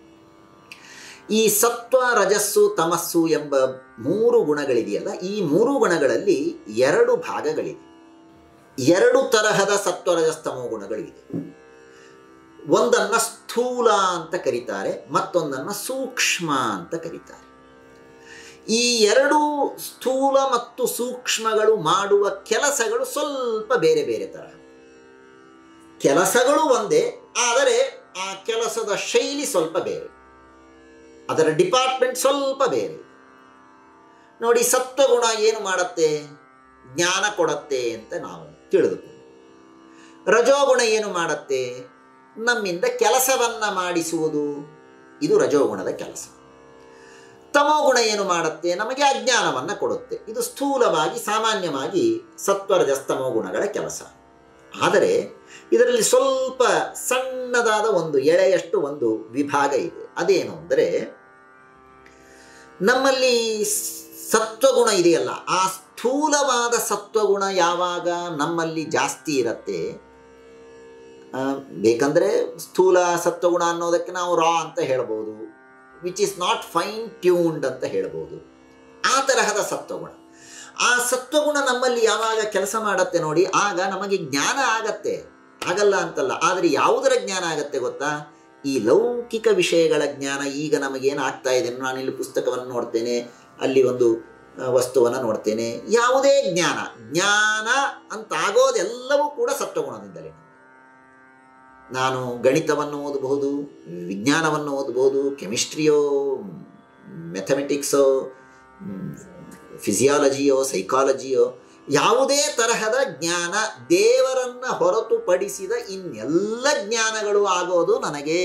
Speaker 1: ಈ ಸತ್ವ ರಜಸ್ಸು ತಮಸ್ಸು ಎಂಬ ಮೂರು ಗುಣಗಳಿದೆಯಲ್ಲ ಈ ಮೂರು ಗುಣಗಳಲ್ಲಿ ಎರಡು ಭಾಗಗಳಿವೆ ಎರಡು ತರಹದ ಸತ್ವ ರಜಸ್ತಮೋ ಗುಣಗಳಿವೆ ಒಂದನ್ನು ಸ್ಥೂಲ ಅಂತ ಕರೀತಾರೆ ಮತ್ತೊಂದನ್ನು ಸೂಕ್ಷ್ಮ ಅಂತ ಕರೀತಾರೆ ಈ ಎರಡು ಸ್ಥೂಲ ಮತ್ತು ಸೂಕ್ಷ್ಮಗಳು ಮಾಡುವ ಕೆಲಸಗಳು ಸ್ವಲ್ಪ ಬೇರೆ ಬೇರೆ ತರಹ ಕೆಲಸಗಳು ಒಂದೇ ಆದರೆ ಆ ಕೆಲಸದ ಶೈಲಿ ಸ್ವಲ್ಪ ಬೇರೆ ಅದರ ಡಿಪಾರ್ಟ್ಮೆಂಟ್ ಸ್ವಲ್ಪ ಬೇರೆ ನೋಡಿ ಸತ್ವಗುಣ ಏನು ಮಾಡುತ್ತೆ ಜ್ಞಾನ ಕೊಡತ್ತೆ ಅಂತ ನಾವು ತಿಳಿದುಕೊಂಡು ರಜೋಗುಣ ಏನು ಮಾಡುತ್ತೆ ನಮ್ಮಿಂದ ಕೆಲಸವನ್ನ ಮಾಡಿಸುವುದು ಇದು ರಜೋಗುಣದ ಕೆಲಸ ತಮೋಗುಣ ಏನು ಮಾಡುತ್ತೆ ನಮಗೆ ಅಜ್ಞಾನವನ್ನು ಕೊಡುತ್ತೆ ಇದು ಸ್ಥೂಲವಾಗಿ ಸಾಮಾನ್ಯವಾಗಿ ಸತ್ವರಜಸ್ತಮೋ ಗುಣಗಳ ಕೆಲಸ ಆದರೆ ಇದರಲ್ಲಿ ಸ್ವಲ್ಪ ಸಣ್ಣದಾದ ಒಂದು ಎಳೆಯಷ್ಟು ಒಂದು ವಿಭಾಗ ಇದೆ ಅದೇನು ಅಂದರೆ ನಮ್ಮಲ್ಲಿ ಸತ್ವಗುಣ ಇದೆಯಲ್ಲ ಆ ಸ್ಥೂಲವಾದ ಸತ್ವಗುಣ ಯಾವಾಗ ನಮ್ಮಲ್ಲಿ ಜಾಸ್ತಿ ಇರತ್ತೆ ಆ, ಬೇಕಂದ್ರೆ ಸ್ಥೂಲ ಸತ್ವಗುಣ ಅನ್ನೋದಕ್ಕೆ ನಾವು ರಾ ಅಂತ ಹೇಳ್ಬೋದು which is not fine tuned ಅಂತ ಹೇಳ್ಬೋದು ಆ ತರಹದ ಸತ್ವಗುಣ ಆ ಸತ್ವಗುಣ ನಮ್ಮಲ್ಲಿ ಯಾವಾಗ ಕೆಲಸ ಮಾಡತ್ತೆ ನೋಡಿ ಆಗ ನಮಗೆ ಜ್ಞಾನ ಆಗತ್ತೆ ಆಗಲ್ಲ ಅಂತಲ್ಲ ಆದರೆ ಯಾವುದರ ಜ್ಞಾನ ಆಗತ್ತೆ ಗೊತ್ತಾ ಈ ಲೌಕಿಕ ವಿಷಯಗಳ ಜ್ಞಾನ ಈಗ ನಮಗೇನು ಆಗ್ತಾ ಇದೆ ನಾನು ಇಲ್ಲಿ ಪುಸ್ತಕವನ್ನು ನೋಡ್ತೇನೆ ಅಲ್ಲಿ ಒಂದು ವಸ್ತುವನ್ನು ನೋಡ್ತೇನೆ ಯಾವುದೇ ಜ್ಞಾನ ಜ್ಞಾನ ಅಂತಾಗೋದೆಲ್ಲವೂ ಕೂಡ ಸತ್ವಗುಣದಿಂದಲೇ ನಾನು ಗಣಿತವನ್ನು ಓದಬಹುದು ವಿಜ್ಞಾನವನ್ನು ಓದಬಹುದು ಕೆಮಿಸ್ಟ್ರಿಯೋ ಮೆಥಮೆಟಿಕ್ಸೋ ಫಿಸಿಯಾಲಜಿಯೋ ಸೈಕಾಲಜಿಯೋ ಯಾವುದೇ ತರಹದ ಜ್ಞಾನ ದೇವರನ್ನ ಹೊರತುಪಡಿಸಿದ ಇನ್ನೆಲ್ಲ ಜ್ಞಾನಗಳು ಆಗೋದು ನನಗೆ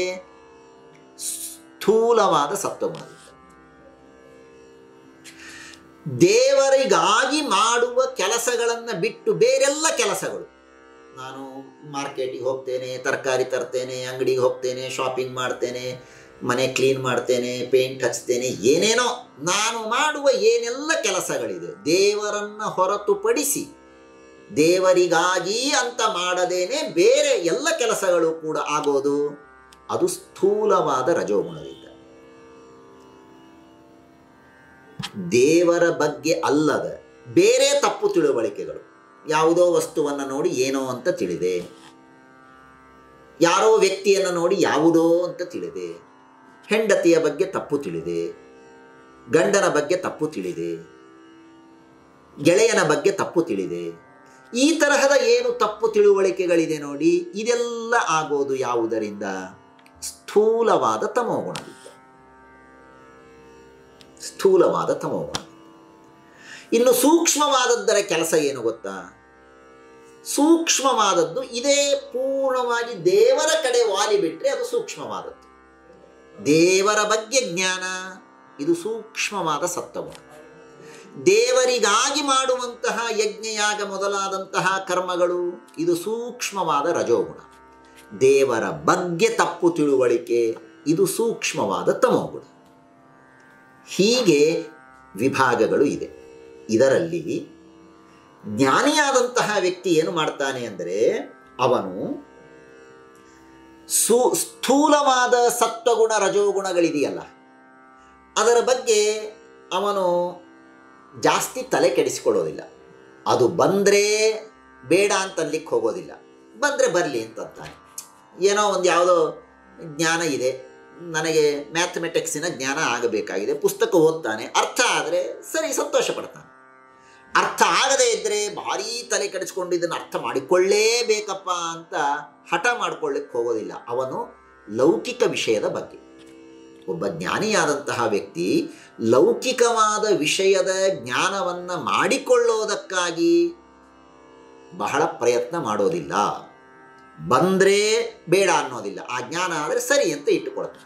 Speaker 1: ಸ್ಥೂಲವಾದ ಸತ್ವಗುಣದಿಂದ ದೇವರಿಗಾಗಿ ಮಾಡುವ ಕೆಲಸಗಳನ್ನು ಬಿಟ್ಟು ಬೇರೆಲ್ಲ ಕೆಲಸಗಳು ನಾನು ಮಾರ್ಕೆಟಿಗೆ ಹೋಗ್ತೇನೆ ತರಕಾರಿ ತರ್ತೇನೆ ಅಂಗಡಿಗೆ ಹೋಗ್ತೇನೆ ಶಾಪಿಂಗ್ ಮಾಡ್ತೇನೆ ಮನೆ ಕ್ಲೀನ್ ಮಾಡ್ತೇನೆ ಪೇಂಟ್ ಹಚ್ತೇನೆ ಏನೇನೋ ನಾನು ಮಾಡುವ ಏನೆಲ್ಲ ಕೆಲಸಗಳಿದೆ ದೇವರನ್ನ ಹೊರತುಪಡಿಸಿ ದೇವರಿಗಾಗಿ ಅಂತ ಮಾಡದೇನೆ ಬೇರೆ ಎಲ್ಲ ಕೆಲಸಗಳು ಕೂಡ ಆಗೋದು ಅದು ಸ್ಥೂಲವಾದ ರಜೋಗುಣದಿಂದ ದೇವರ ಬಗ್ಗೆ ಅಲ್ಲದ ಬೇರೆ ತಪ್ಪು ತಿಳುವಳಿಕೆಗಳು ಯಾವುದೋ ವಸ್ತುವನ್ನು ನೋಡಿ ಏನೋ ಅಂತ ತಿಳಿದೆ ಯಾರೋ ವ್ಯಕ್ತಿಯನ್ನು ನೋಡಿ ಯಾವುದೋ ಅಂತ ತಿಳಿದೆ ಹೆಂಡತಿಯ ಬಗ್ಗೆ ತಪ್ಪು ತಿಳಿದೆ ಗಂಡನ ಬಗ್ಗೆ ತಪ್ಪು ತಿಳಿದೆ ಗೆಳೆಯನ ಬಗ್ಗೆ ತಪ್ಪು ತಿಳಿದೆ ಈ ತರಹದ ಏನು ತಪ್ಪು ತಿಳುವಳಿಕೆಗಳಿದೆ ನೋಡಿ ಇದೆಲ್ಲ ಆಗೋದು ಯಾವುದರಿಂದ ಸ್ಥೂಲವಾದ ತಮೋಗುಣದಿಂದ ಸ್ಥೂಲವಾದ ತಮೋಗುಣ ಇನ್ನು ಸೂಕ್ಷ್ಮವಾದದ್ದರ ಕೆಲಸ ಏನು ಗೊತ್ತಾ ಸೂಕ್ಷ್ಮವಾದದ್ದು ಇದೇ ಪೂರ್ಣವಾಗಿ ದೇವರ ಕಡೆ ವಾಲಿ ಬಿಟ್ಟರೆ ಅದು ಸೂಕ್ಷ್ಮವಾದದ್ದು ದೇವರ ಬಗ್ಗೆ ಜ್ಞಾನ ಇದು ಸೂಕ್ಷ್ಮವಾದ ಸತ್ವಗುಣ ದೇವರಿಗಾಗಿ ಮಾಡುವಂತಹ ಯಜ್ಞಯಾಗ ಮೊದಲಾದಂತಹ ಕರ್ಮಗಳು ಇದು ಸೂಕ್ಷ್ಮವಾದ ರಜೋಗುಣ ದೇವರ ಬಗ್ಗೆ ತಪ್ಪು ತಿಳುವಳಿಕೆ ಇದು ಸೂಕ್ಷ್ಮವಾದ ತಮೋಗುಣ ಹೀಗೆ ವಿಭಾಗಗಳು ಇದೆ ಇದರಲ್ಲಿ ಜ್ಞಾನಿಯಾದಂತಹ ವ್ಯಕ್ತಿ ಏನು ಮಾಡ್ತಾನೆ ಅಂದರೆ ಅವನು ಸು ಸ್ಥೂಲವಾದ ಸತ್ವಗುಣ ರಜೋಗುಣಗಳಿದೆಯಲ್ಲ ಅದರ ಬಗ್ಗೆ ಅವನು ಜಾಸ್ತಿ ತಲೆ ಕೆಡಿಸಿಕೊಳ್ಳೋದಿಲ್ಲ ಅದು ಬಂದರೆ ಬೇಡ ಅಂತ ಅನ್ಲಿಕ್ಕೆ ಹೋಗೋದಿಲ್ಲ ಬಂದರೆ ಬರಲಿ ಅಂತಂತಾನೆ ಏನೋ ಒಂದು ಯಾವುದೋ ಜ್ಞಾನ ಇದೆ ನನಗೆ ಮ್ಯಾಥಮೆಟಿಕ್ಸಿನ ಜ್ಞಾನ ಆಗಬೇಕಾಗಿದೆ ಪುಸ್ತಕ ಓದ್ತಾನೆ ಅರ್ಥ ಆದರೆ ಸರಿ ಸಂತೋಷ ಪಡ್ತಾನೆ ಅರ್ಥ ಆಗದೇ ಇದ್ದರೆ ಭಾರೀ ತಲೆ ಕೆಡಿಸ್ಕೊಂಡು ಇದನ್ನು ಅರ್ಥ ಮಾಡಿಕೊಳ್ಳೇಬೇಕಪ್ಪ ಅಂತ ಹಠ ಮಾಡ್ಕೊಳ್ಳಿಕ್ಕೆ ಹೋಗೋದಿಲ್ಲ ಅವನು ಲೌಕಿಕ ವಿಷಯದ ಬಗ್ಗೆ ಒಬ್ಬ ಜ್ಞಾನಿಯಾದಂತಹ ವ್ಯಕ್ತಿ ಲೌಕಿಕವಾದ ವಿಷಯದ ಜ್ಞಾನವನ್ನು ಮಾಡಿಕೊಳ್ಳೋದಕ್ಕಾಗಿ ಬಹಳ ಪ್ರಯತ್ನ ಮಾಡೋದಿಲ್ಲ ಬಂದರೆ ಬೇಡ ಅನ್ನೋದಿಲ್ಲ ಆ ಜ್ಞಾನ ಆದರೆ ಸರಿ ಅಂತ ಇಟ್ಟುಕೊಳ್ತಾನೆ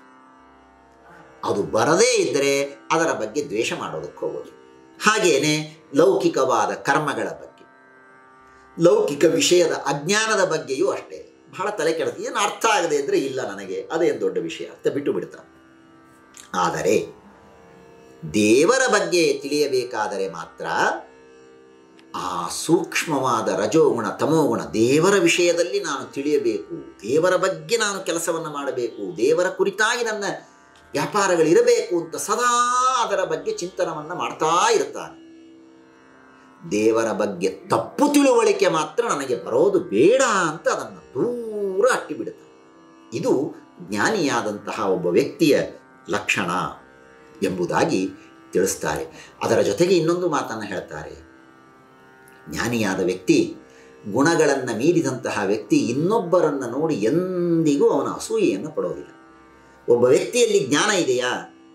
Speaker 1: ಅದು ಬರದೇ ಇದ್ದರೆ ಅದರ ಬಗ್ಗೆ ದ್ವೇಷ ಮಾಡೋದಕ್ಕೆ ಹೋಗೋದು ಹಾಗೇನೆ ಲೌಕಿಕವಾದ ಕರ್ಮಗಳ ಬಗ್ಗೆ ಲೌಕಿಕ ವಿಷಯದ ಅಜ್ಞಾನದ ಬಗ್ಗೆಯೂ ಅಷ್ಟೇ ಬಹಳ ತಲೆ ಕೆಡದು ಏನು ಅರ್ಥ ಆಗದೆ ಇದ್ದರೆ ಇಲ್ಲ ನನಗೆ ಅದೇನು ದೊಡ್ಡ ವಿಷಯ ಅಂತ ಬಿಟ್ಟು ಬಿಡ್ತಾನೆ ಆದರೆ ದೇವರ ಬಗ್ಗೆ ತಿಳಿಯಬೇಕಾದರೆ ಮಾತ್ರ ಆ ಸೂಕ್ಷ್ಮವಾದ ರಜೋಗುಣ ತಮೋಗುಣ ದೇವರ ವಿಷಯದಲ್ಲಿ ನಾನು ತಿಳಿಯಬೇಕು ದೇವರ ಬಗ್ಗೆ ನಾನು ಕೆಲಸವನ್ನು ಮಾಡಬೇಕು ದೇವರ ಕುರಿತಾಗಿ ನನ್ನ ವ್ಯಾಪಾರಗಳಿರಬೇಕು ಅಂತ ಸದಾ ಅದರ ಬಗ್ಗೆ ಚಿಂತನವನ್ನು ಮಾಡ್ತಾ ಇರ್ತಾನೆ ದೇವರ ಬಗ್ಗೆ ತಪ್ಪು ತಿಳುವಳಿಕೆ ಮಾತ್ರ ನನಗೆ ಬರೋದು ಬೇಡ ಅಂತ ಅದನ್ನು ದೂರ ಅಟ್ಟಿಬಿಡುತ್ತಾನೆ ಇದು ಜ್ಞಾನಿಯಾದಂತಹ ಒಬ್ಬ ವ್ಯಕ್ತಿಯ ಲಕ್ಷಣ ಎಂಬುದಾಗಿ ತಿಳಿಸ್ತಾರೆ ಅದರ ಜೊತೆಗೆ ಇನ್ನೊಂದು ಮಾತನ್ನು ಹೇಳ್ತಾರೆ ಜ್ಞಾನಿಯಾದ ವ್ಯಕ್ತಿ ಗುಣಗಳನ್ನು ಮೀರಿದಂತಹ ವ್ಯಕ್ತಿ ಇನ್ನೊಬ್ಬರನ್ನು ನೋಡಿ ಎಂದಿಗೂ ಅವನ ಅಸೂಯೆಯನ್ನು ಪಡೋದಿಲ್ಲ ಒಬ್ಬ ವ್ಯಕ್ತಿಯಲ್ಲಿ ಜ್ಞಾನ ಇದೆಯಾ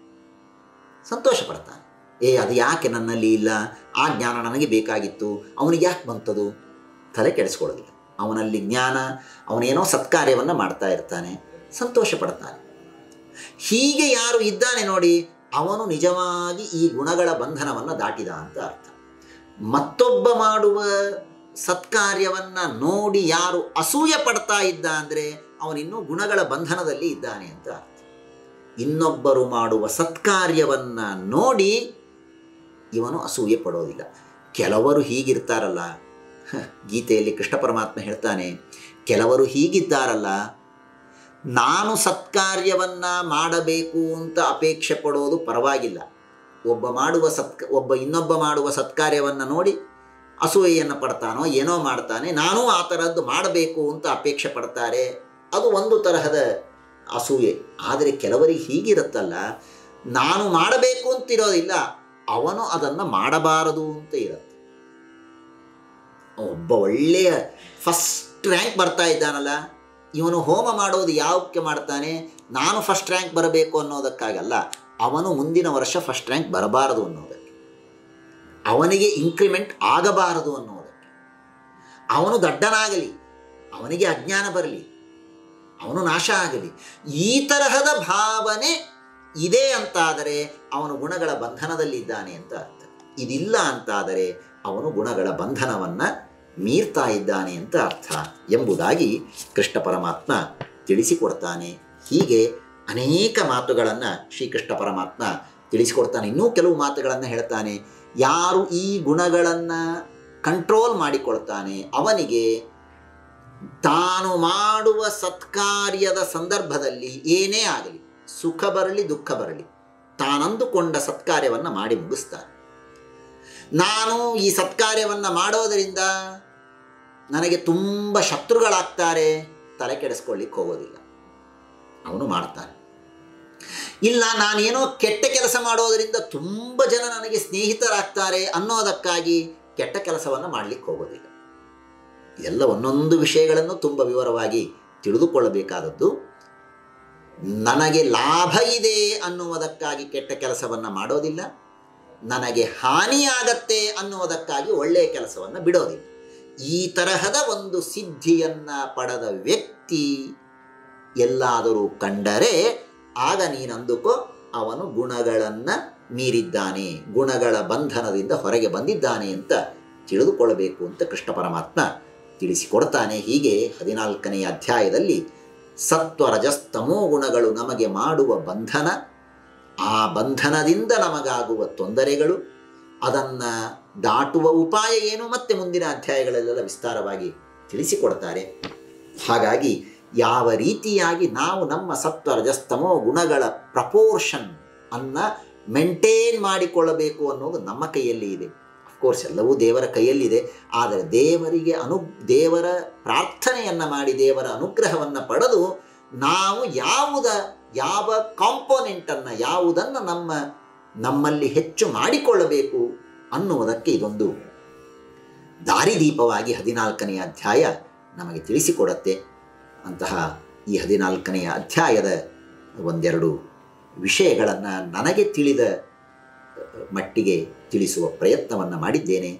Speaker 1: ಸಂತೋಷ ಪಡ್ತಾನೆ ಏ ಅದು ಯಾಕೆ ನನ್ನಲ್ಲಿ ಇಲ್ಲ ಆ ಜ್ಞಾನ ನನಗೆ ಬೇಕಾಗಿತ್ತು ಅವನಿಗೆ ಯಾಕೆ ಬಂತದು ತಲೆ ಕೆಡಿಸ್ಕೊಳ್ಳೋದಿಲ್ಲ ಅವನಲ್ಲಿ ಜ್ಞಾನ ಅವನೇನೋ ಸತ್ಕಾರ್ಯವನ್ನು ಮಾಡ್ತಾ ಇರ್ತಾನೆ ಸಂತೋಷ ಪಡ್ತಾನೆ ಹೀಗೆ ಯಾರು ಇದ್ದಾನೆ ನೋಡಿ ಅವನು ನಿಜವಾಗಿ ಈ ಗುಣಗಳ ಬಂಧನವನ್ನು ದಾಟಿದ ಅಂತ ಅರ್ಥ ಮತ್ತೊಬ್ಬ ಮಾಡುವ ಸತ್ಕಾರ್ಯವನ್ನು ನೋಡಿ ಯಾರು ಅಸೂಯೆ ಪಡ್ತಾ ಇದ್ದ ಅಂದರೆ ಅವನಿನ್ನೂ ಗುಣಗಳ ಬಂಧನದಲ್ಲಿ ಇದ್ದಾನೆ ಅಂತ ಅರ್ಥ ಇನ್ನೊಬ್ಬರು ಮಾಡುವ ಸತ್ಕಾರ್ಯವನ್ನು ನೋಡಿ ಇವನು ಅಸೂಯೆ ಪಡೋದಿಲ್ಲ ಕೆಲವರು ಹೀಗಿರ್ತಾರಲ್ಲ ಗೀತೆಯಲ್ಲಿ ಕೃಷ್ಣ ಪರಮಾತ್ಮ ಹೇಳ್ತಾನೆ ಕೆಲವರು ಹೀಗಿದ್ದಾರಲ್ಲ ನಾನು ಸತ್ಕಾರ್ಯವನ್ನು ಮಾಡಬೇಕು ಅಂತ ಅಪೇಕ್ಷೆ ಪಡೋದು ಪರವಾಗಿಲ್ಲ ಒಬ್ಬ ಮಾಡುವ ಸತ್ ಒಬ್ಬ ಇನ್ನೊಬ್ಬ ಮಾಡುವ ಸತ್ಕಾರ್ಯವನ್ನು ನೋಡಿ ಅಸೂಯೆಯನ್ನು ಪಡ್ತಾನೋ ಏನೋ ಮಾಡ್ತಾನೆ ನಾನೂ ಆ ಥರದ್ದು ಮಾಡಬೇಕು ಅಂತ ಅಪೇಕ್ಷೆ ಪಡ್ತಾರೆ ಅದು ಒಂದು ತರಹದ ಅಸೂಯೆ ಆದರೆ ಕೆಲವರಿಗೆ ಹೀಗಿರುತ್ತಲ್ಲ ನಾನು ಮಾಡಬೇಕು ಅಂತಿರೋದಿಲ್ಲ ಅವನು ಅದನ್ನು ಮಾಡಬಾರದು ಅಂತ ಇರುತ್ತೆ ಒಬ್ಬ ಒಳ್ಳೆಯ ಫಸ್ಟ್ ರ್ಯಾಂಕ್ ಬರ್ತಾ ಇದ್ದಾನಲ್ಲ ಇವನು ಹೋಮ ಮಾಡೋದು ಯಾವಕ್ಕೆ ಮಾಡ್ತಾನೆ ನಾನು ಫಸ್ಟ್ ರ್ಯಾಂಕ್ ಬರಬೇಕು ಅನ್ನೋದಕ್ಕಾಗಲ್ಲ ಅವನು ಮುಂದಿನ ವರ್ಷ ಫಸ್ಟ್ ರ್ಯಾಂಕ್ ಬರಬಾರದು ಅನ್ನೋದಕ್ಕೆ ಅವನಿಗೆ ಇನ್ಕ್ರಿಮೆಂಟ್ ಆಗಬಾರದು ಅನ್ನೋದಕ್ಕೆ ಅವನು ದಡ್ಡನಾಗಲಿ ಅವನಿಗೆ ಅಜ್ಞಾನ ಬರಲಿ ಅವನು ನಾಶ ಆಗಲಿ ಈ ತರಹದ ಭಾವನೆ ಇದೆ ಅಂತಾದರೆ ಅವನು ಗುಣಗಳ ಬಂಧನದಲ್ಲಿದ್ದಾನೆ ಅಂತ ಅರ್ಥ ಇದಿಲ್ಲ ಅಂತಾದರೆ ಅವನು ಗುಣಗಳ ಬಂಧನವನ್ನು ಮೀರ್ತಾ ಇದ್ದಾನೆ ಅಂತ ಅರ್ಥ ಎಂಬುದಾಗಿ ಕೃಷ್ಣ ಪರಮಾತ್ಮ ತಿಳಿಸಿಕೊಡ್ತಾನೆ ಹೀಗೆ ಅನೇಕ ಮಾತುಗಳನ್ನು ಶ್ರೀಕೃಷ್ಣ ಪರಮಾತ್ಮ ತಿಳಿಸಿಕೊಡ್ತಾನೆ ಇನ್ನೂ ಕೆಲವು ಮಾತುಗಳನ್ನು ಹೇಳ್ತಾನೆ ಯಾರು ಈ ಗುಣಗಳನ್ನು ಕಂಟ್ರೋಲ್ ಮಾಡಿಕೊಳ್ತಾನೆ ಅವನಿಗೆ ತಾನು ಮಾಡುವ ಸತ್ಕಾರ್ಯದ ಸಂದರ್ಭದಲ್ಲಿ ಏನೇ ಆಗಲಿ ಸುಖ ಬರಲಿ ದುಃಖ ಬರಲಿ ತಾನಂದುಕೊಂಡ ಸತ್ಕಾರ್ಯವನ್ನು ಮಾಡಿ ಮುಗಿಸ್ತಾನೆ ನಾನು ಈ ಸತ್ಕಾರ್ಯವನ್ನು ಮಾಡೋದರಿಂದ ನನಗೆ ತುಂಬ ಶತ್ರುಗಳಾಗ್ತಾರೆ ತಲೆ ಕೆಡಿಸ್ಕೊಳ್ಳಿಕ್ಕೆ ಹೋಗೋದಿಲ್ಲ ಅವನು ಮಾಡ್ತಾನೆ ಇಲ್ಲ ನಾನೇನೋ ಕೆಟ್ಟ ಕೆಲಸ ಮಾಡೋದರಿಂದ ತುಂಬ ಜನ ನನಗೆ ಸ್ನೇಹಿತರಾಗ್ತಾರೆ ಅನ್ನೋದಕ್ಕಾಗಿ ಕೆಟ್ಟ ಕೆಲಸವನ್ನು ಮಾಡಲಿಕ್ಕೆ ಹೋಗೋದಿಲ್ಲ ಎಲ್ಲ ಒಂದೊಂದು ವಿಷಯಗಳನ್ನು ತುಂಬ ವಿವರವಾಗಿ ತಿಳಿದುಕೊಳ್ಳಬೇಕಾದದ್ದು ನನಗೆ ಲಾಭ ಇದೆ ಅನ್ನುವುದಕ್ಕಾಗಿ ಕೆಟ್ಟ ಕೆಲಸವನ್ನು ಮಾಡೋದಿಲ್ಲ ನನಗೆ ಹಾನಿಯಾಗತ್ತೆ ಅನ್ನುವುದಕ್ಕಾಗಿ ಒಳ್ಳೆಯ ಕೆಲಸವನ್ನು ಬಿಡೋದಿಲ್ಲ ಈ ತರಹದ ಒಂದು ಸಿದ್ಧಿಯನ್ನು ಪಡೆದ ವ್ಯಕ್ತಿ ಎಲ್ಲಾದರೂ ಕಂಡರೆ ಆಗ ನೀನಂದುಕೋ ಅವನು ಗುಣಗಳನ್ನು ಮೀರಿದ್ದಾನೆ ಗುಣಗಳ ಬಂಧನದಿಂದ ಹೊರಗೆ ಬಂದಿದ್ದಾನೆ ಅಂತ ತಿಳಿದುಕೊಳ್ಳಬೇಕು ಅಂತ ಕೃಷ್ಣ ಪರಮಾತ್ಮ ತಿಳಿಸಿಕೊಡ್ತಾನೆ ಹೀಗೆ ಹದಿನಾಲ್ಕನೆಯ ಅಧ್ಯಾಯದಲ್ಲಿ ಸತ್ವ ರಜಸ್ತಮೋ ಗುಣಗಳು ನಮಗೆ ಮಾಡುವ ಬಂಧನ ಆ ಬಂಧನದಿಂದ ನಮಗಾಗುವ ತೊಂದರೆಗಳು ಅದನ್ನು ದಾಟುವ ಉಪಾಯ ಏನು ಮತ್ತೆ ಮುಂದಿನ ಅಧ್ಯಾಯಗಳಲ್ಲೆಲ್ಲ ವಿಸ್ತಾರವಾಗಿ ತಿಳಿಸಿಕೊಡ್ತಾರೆ ಹಾಗಾಗಿ ಯಾವ ರೀತಿಯಾಗಿ ನಾವು ನಮ್ಮ ಸತ್ವ ರಜಸ್ತಮೋ ಗುಣಗಳ ಪ್ರಪೋರ್ಷನ್ ಅನ್ನ ಮೇಂಟೈನ್ ಮಾಡಿಕೊಳ್ಳಬೇಕು ಅನ್ನೋದು ನಮ್ಮ ಕೈಯಲ್ಲಿ ಇದೆ ಅಫ್ಕೋರ್ಸ್ ಎಲ್ಲವೂ ದೇವರ ಕೈಯಲ್ಲಿದೆ ಆದರೆ ದೇವರಿಗೆ ಅನು ದೇವರ ಪ್ರಾರ್ಥನೆಯನ್ನು ಮಾಡಿ ದೇವರ ಅನುಗ್ರಹವನ್ನು ಪಡೆದು ನಾವು ಯಾವುದ ಯಾವ ಕಾಂಪೋನೆಂಟನ್ನು ಯಾವುದನ್ನು ನಮ್ಮ ನಮ್ಮಲ್ಲಿ ಹೆಚ್ಚು ಮಾಡಿಕೊಳ್ಳಬೇಕು ಅನ್ನುವುದಕ್ಕೆ ಇದೊಂದು ದಾರಿದೀಪವಾಗಿ ಹದಿನಾಲ್ಕನೆಯ ಅಧ್ಯಾಯ ನಮಗೆ ತಿಳಿಸಿಕೊಡುತ್ತೆ ಅಂತಹ ಈ ಹದಿನಾಲ್ಕನೆಯ ಅಧ್ಯಾಯದ ಒಂದೆರಡು ವಿಷಯಗಳನ್ನು ನನಗೆ ತಿಳಿದ ಮಟ್ಟಿಗೆ ತಿಳಿಸುವ ಪ್ರಯತ್ನವನ್ನು ಮಾಡಿದ್ದೇನೆ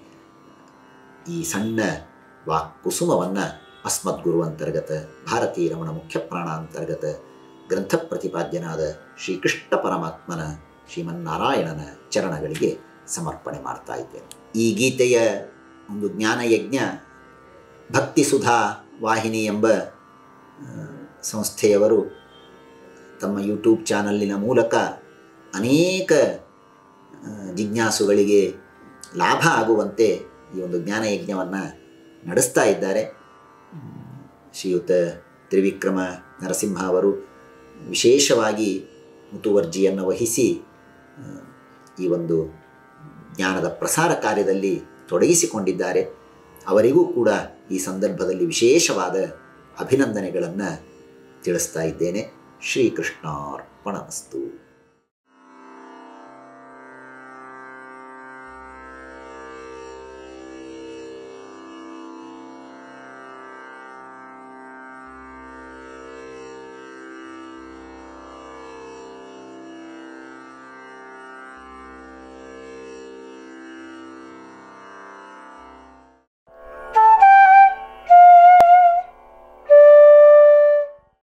Speaker 1: ಈ ಸಣ್ಣ ವಾಕ್ ಕುಸುಮವನ್ನು ಅಸ್ಮದ್ಗುರು ಅಂತರ್ಗತ ಭಾರತೀ ರಮಣ ಮುಖ್ಯ ಪ್ರಾಣ ಅಂತರ್ಗತ ಗ್ರಂಥ ಪ್ರತಿಪಾದ್ಯನಾದ ಶ್ರೀಕೃಷ್ಣ ಪರಮಾತ್ಮನ ಶ್ರೀಮನ್ನಾರಾಯಣನ ಚರಣಗಳಿಗೆ ಸಮರ್ಪಣೆ ಮಾಡ್ತಾ ಇದ್ದೇನೆ ಈ ಗೀತೆಯ ಒಂದು ಜ್ಞಾನಯಜ್ಞ ಭಕ್ತಿ ಸುಧಾ ವಾಹಿನಿ ಎಂಬ ಸಂಸ್ಥೆಯವರು ತಮ್ಮ ಯೂಟ್ಯೂಬ್ ಚಾನಲ್ಲಿನ ಮೂಲಕ ಅನೇಕ ಜಿಜ್ಞಾಸುಗಳಿಗೆ ಲಾಭ ಆಗುವಂತೆ ಈ ಒಂದು ಜ್ಞಾನಯಜ್ಞವನ್ನು ನಡೆಸ್ತಾ ಇದ್ದಾರೆ ಶ್ರೀಯುತ ತ್ರಿವಿಕ್ರಮ ನರಸಿಂಹ ಅವರು ವಿಶೇಷವಾಗಿ ಮುತುವರ್ಜಿಯನ್ನು ವಹಿಸಿ ಈ ಒಂದು ಜ್ಞಾನದ ಪ್ರಸಾರ ಕಾರ್ಯದಲ್ಲಿ ತೊಡಗಿಸಿಕೊಂಡಿದ್ದಾರೆ ಅವರಿಗೂ ಕೂಡ ಈ ಸಂದರ್ಭದಲ್ಲಿ ವಿಶೇಷವಾದ ಅಭಿನಂದನೆಗಳನ್ನು ತಿಳಿಸ್ತಾ ಇದ್ದೇನೆ ಶ್ರೀಕೃಷ್ಣಾರ್ಪಣಮಸ್ತು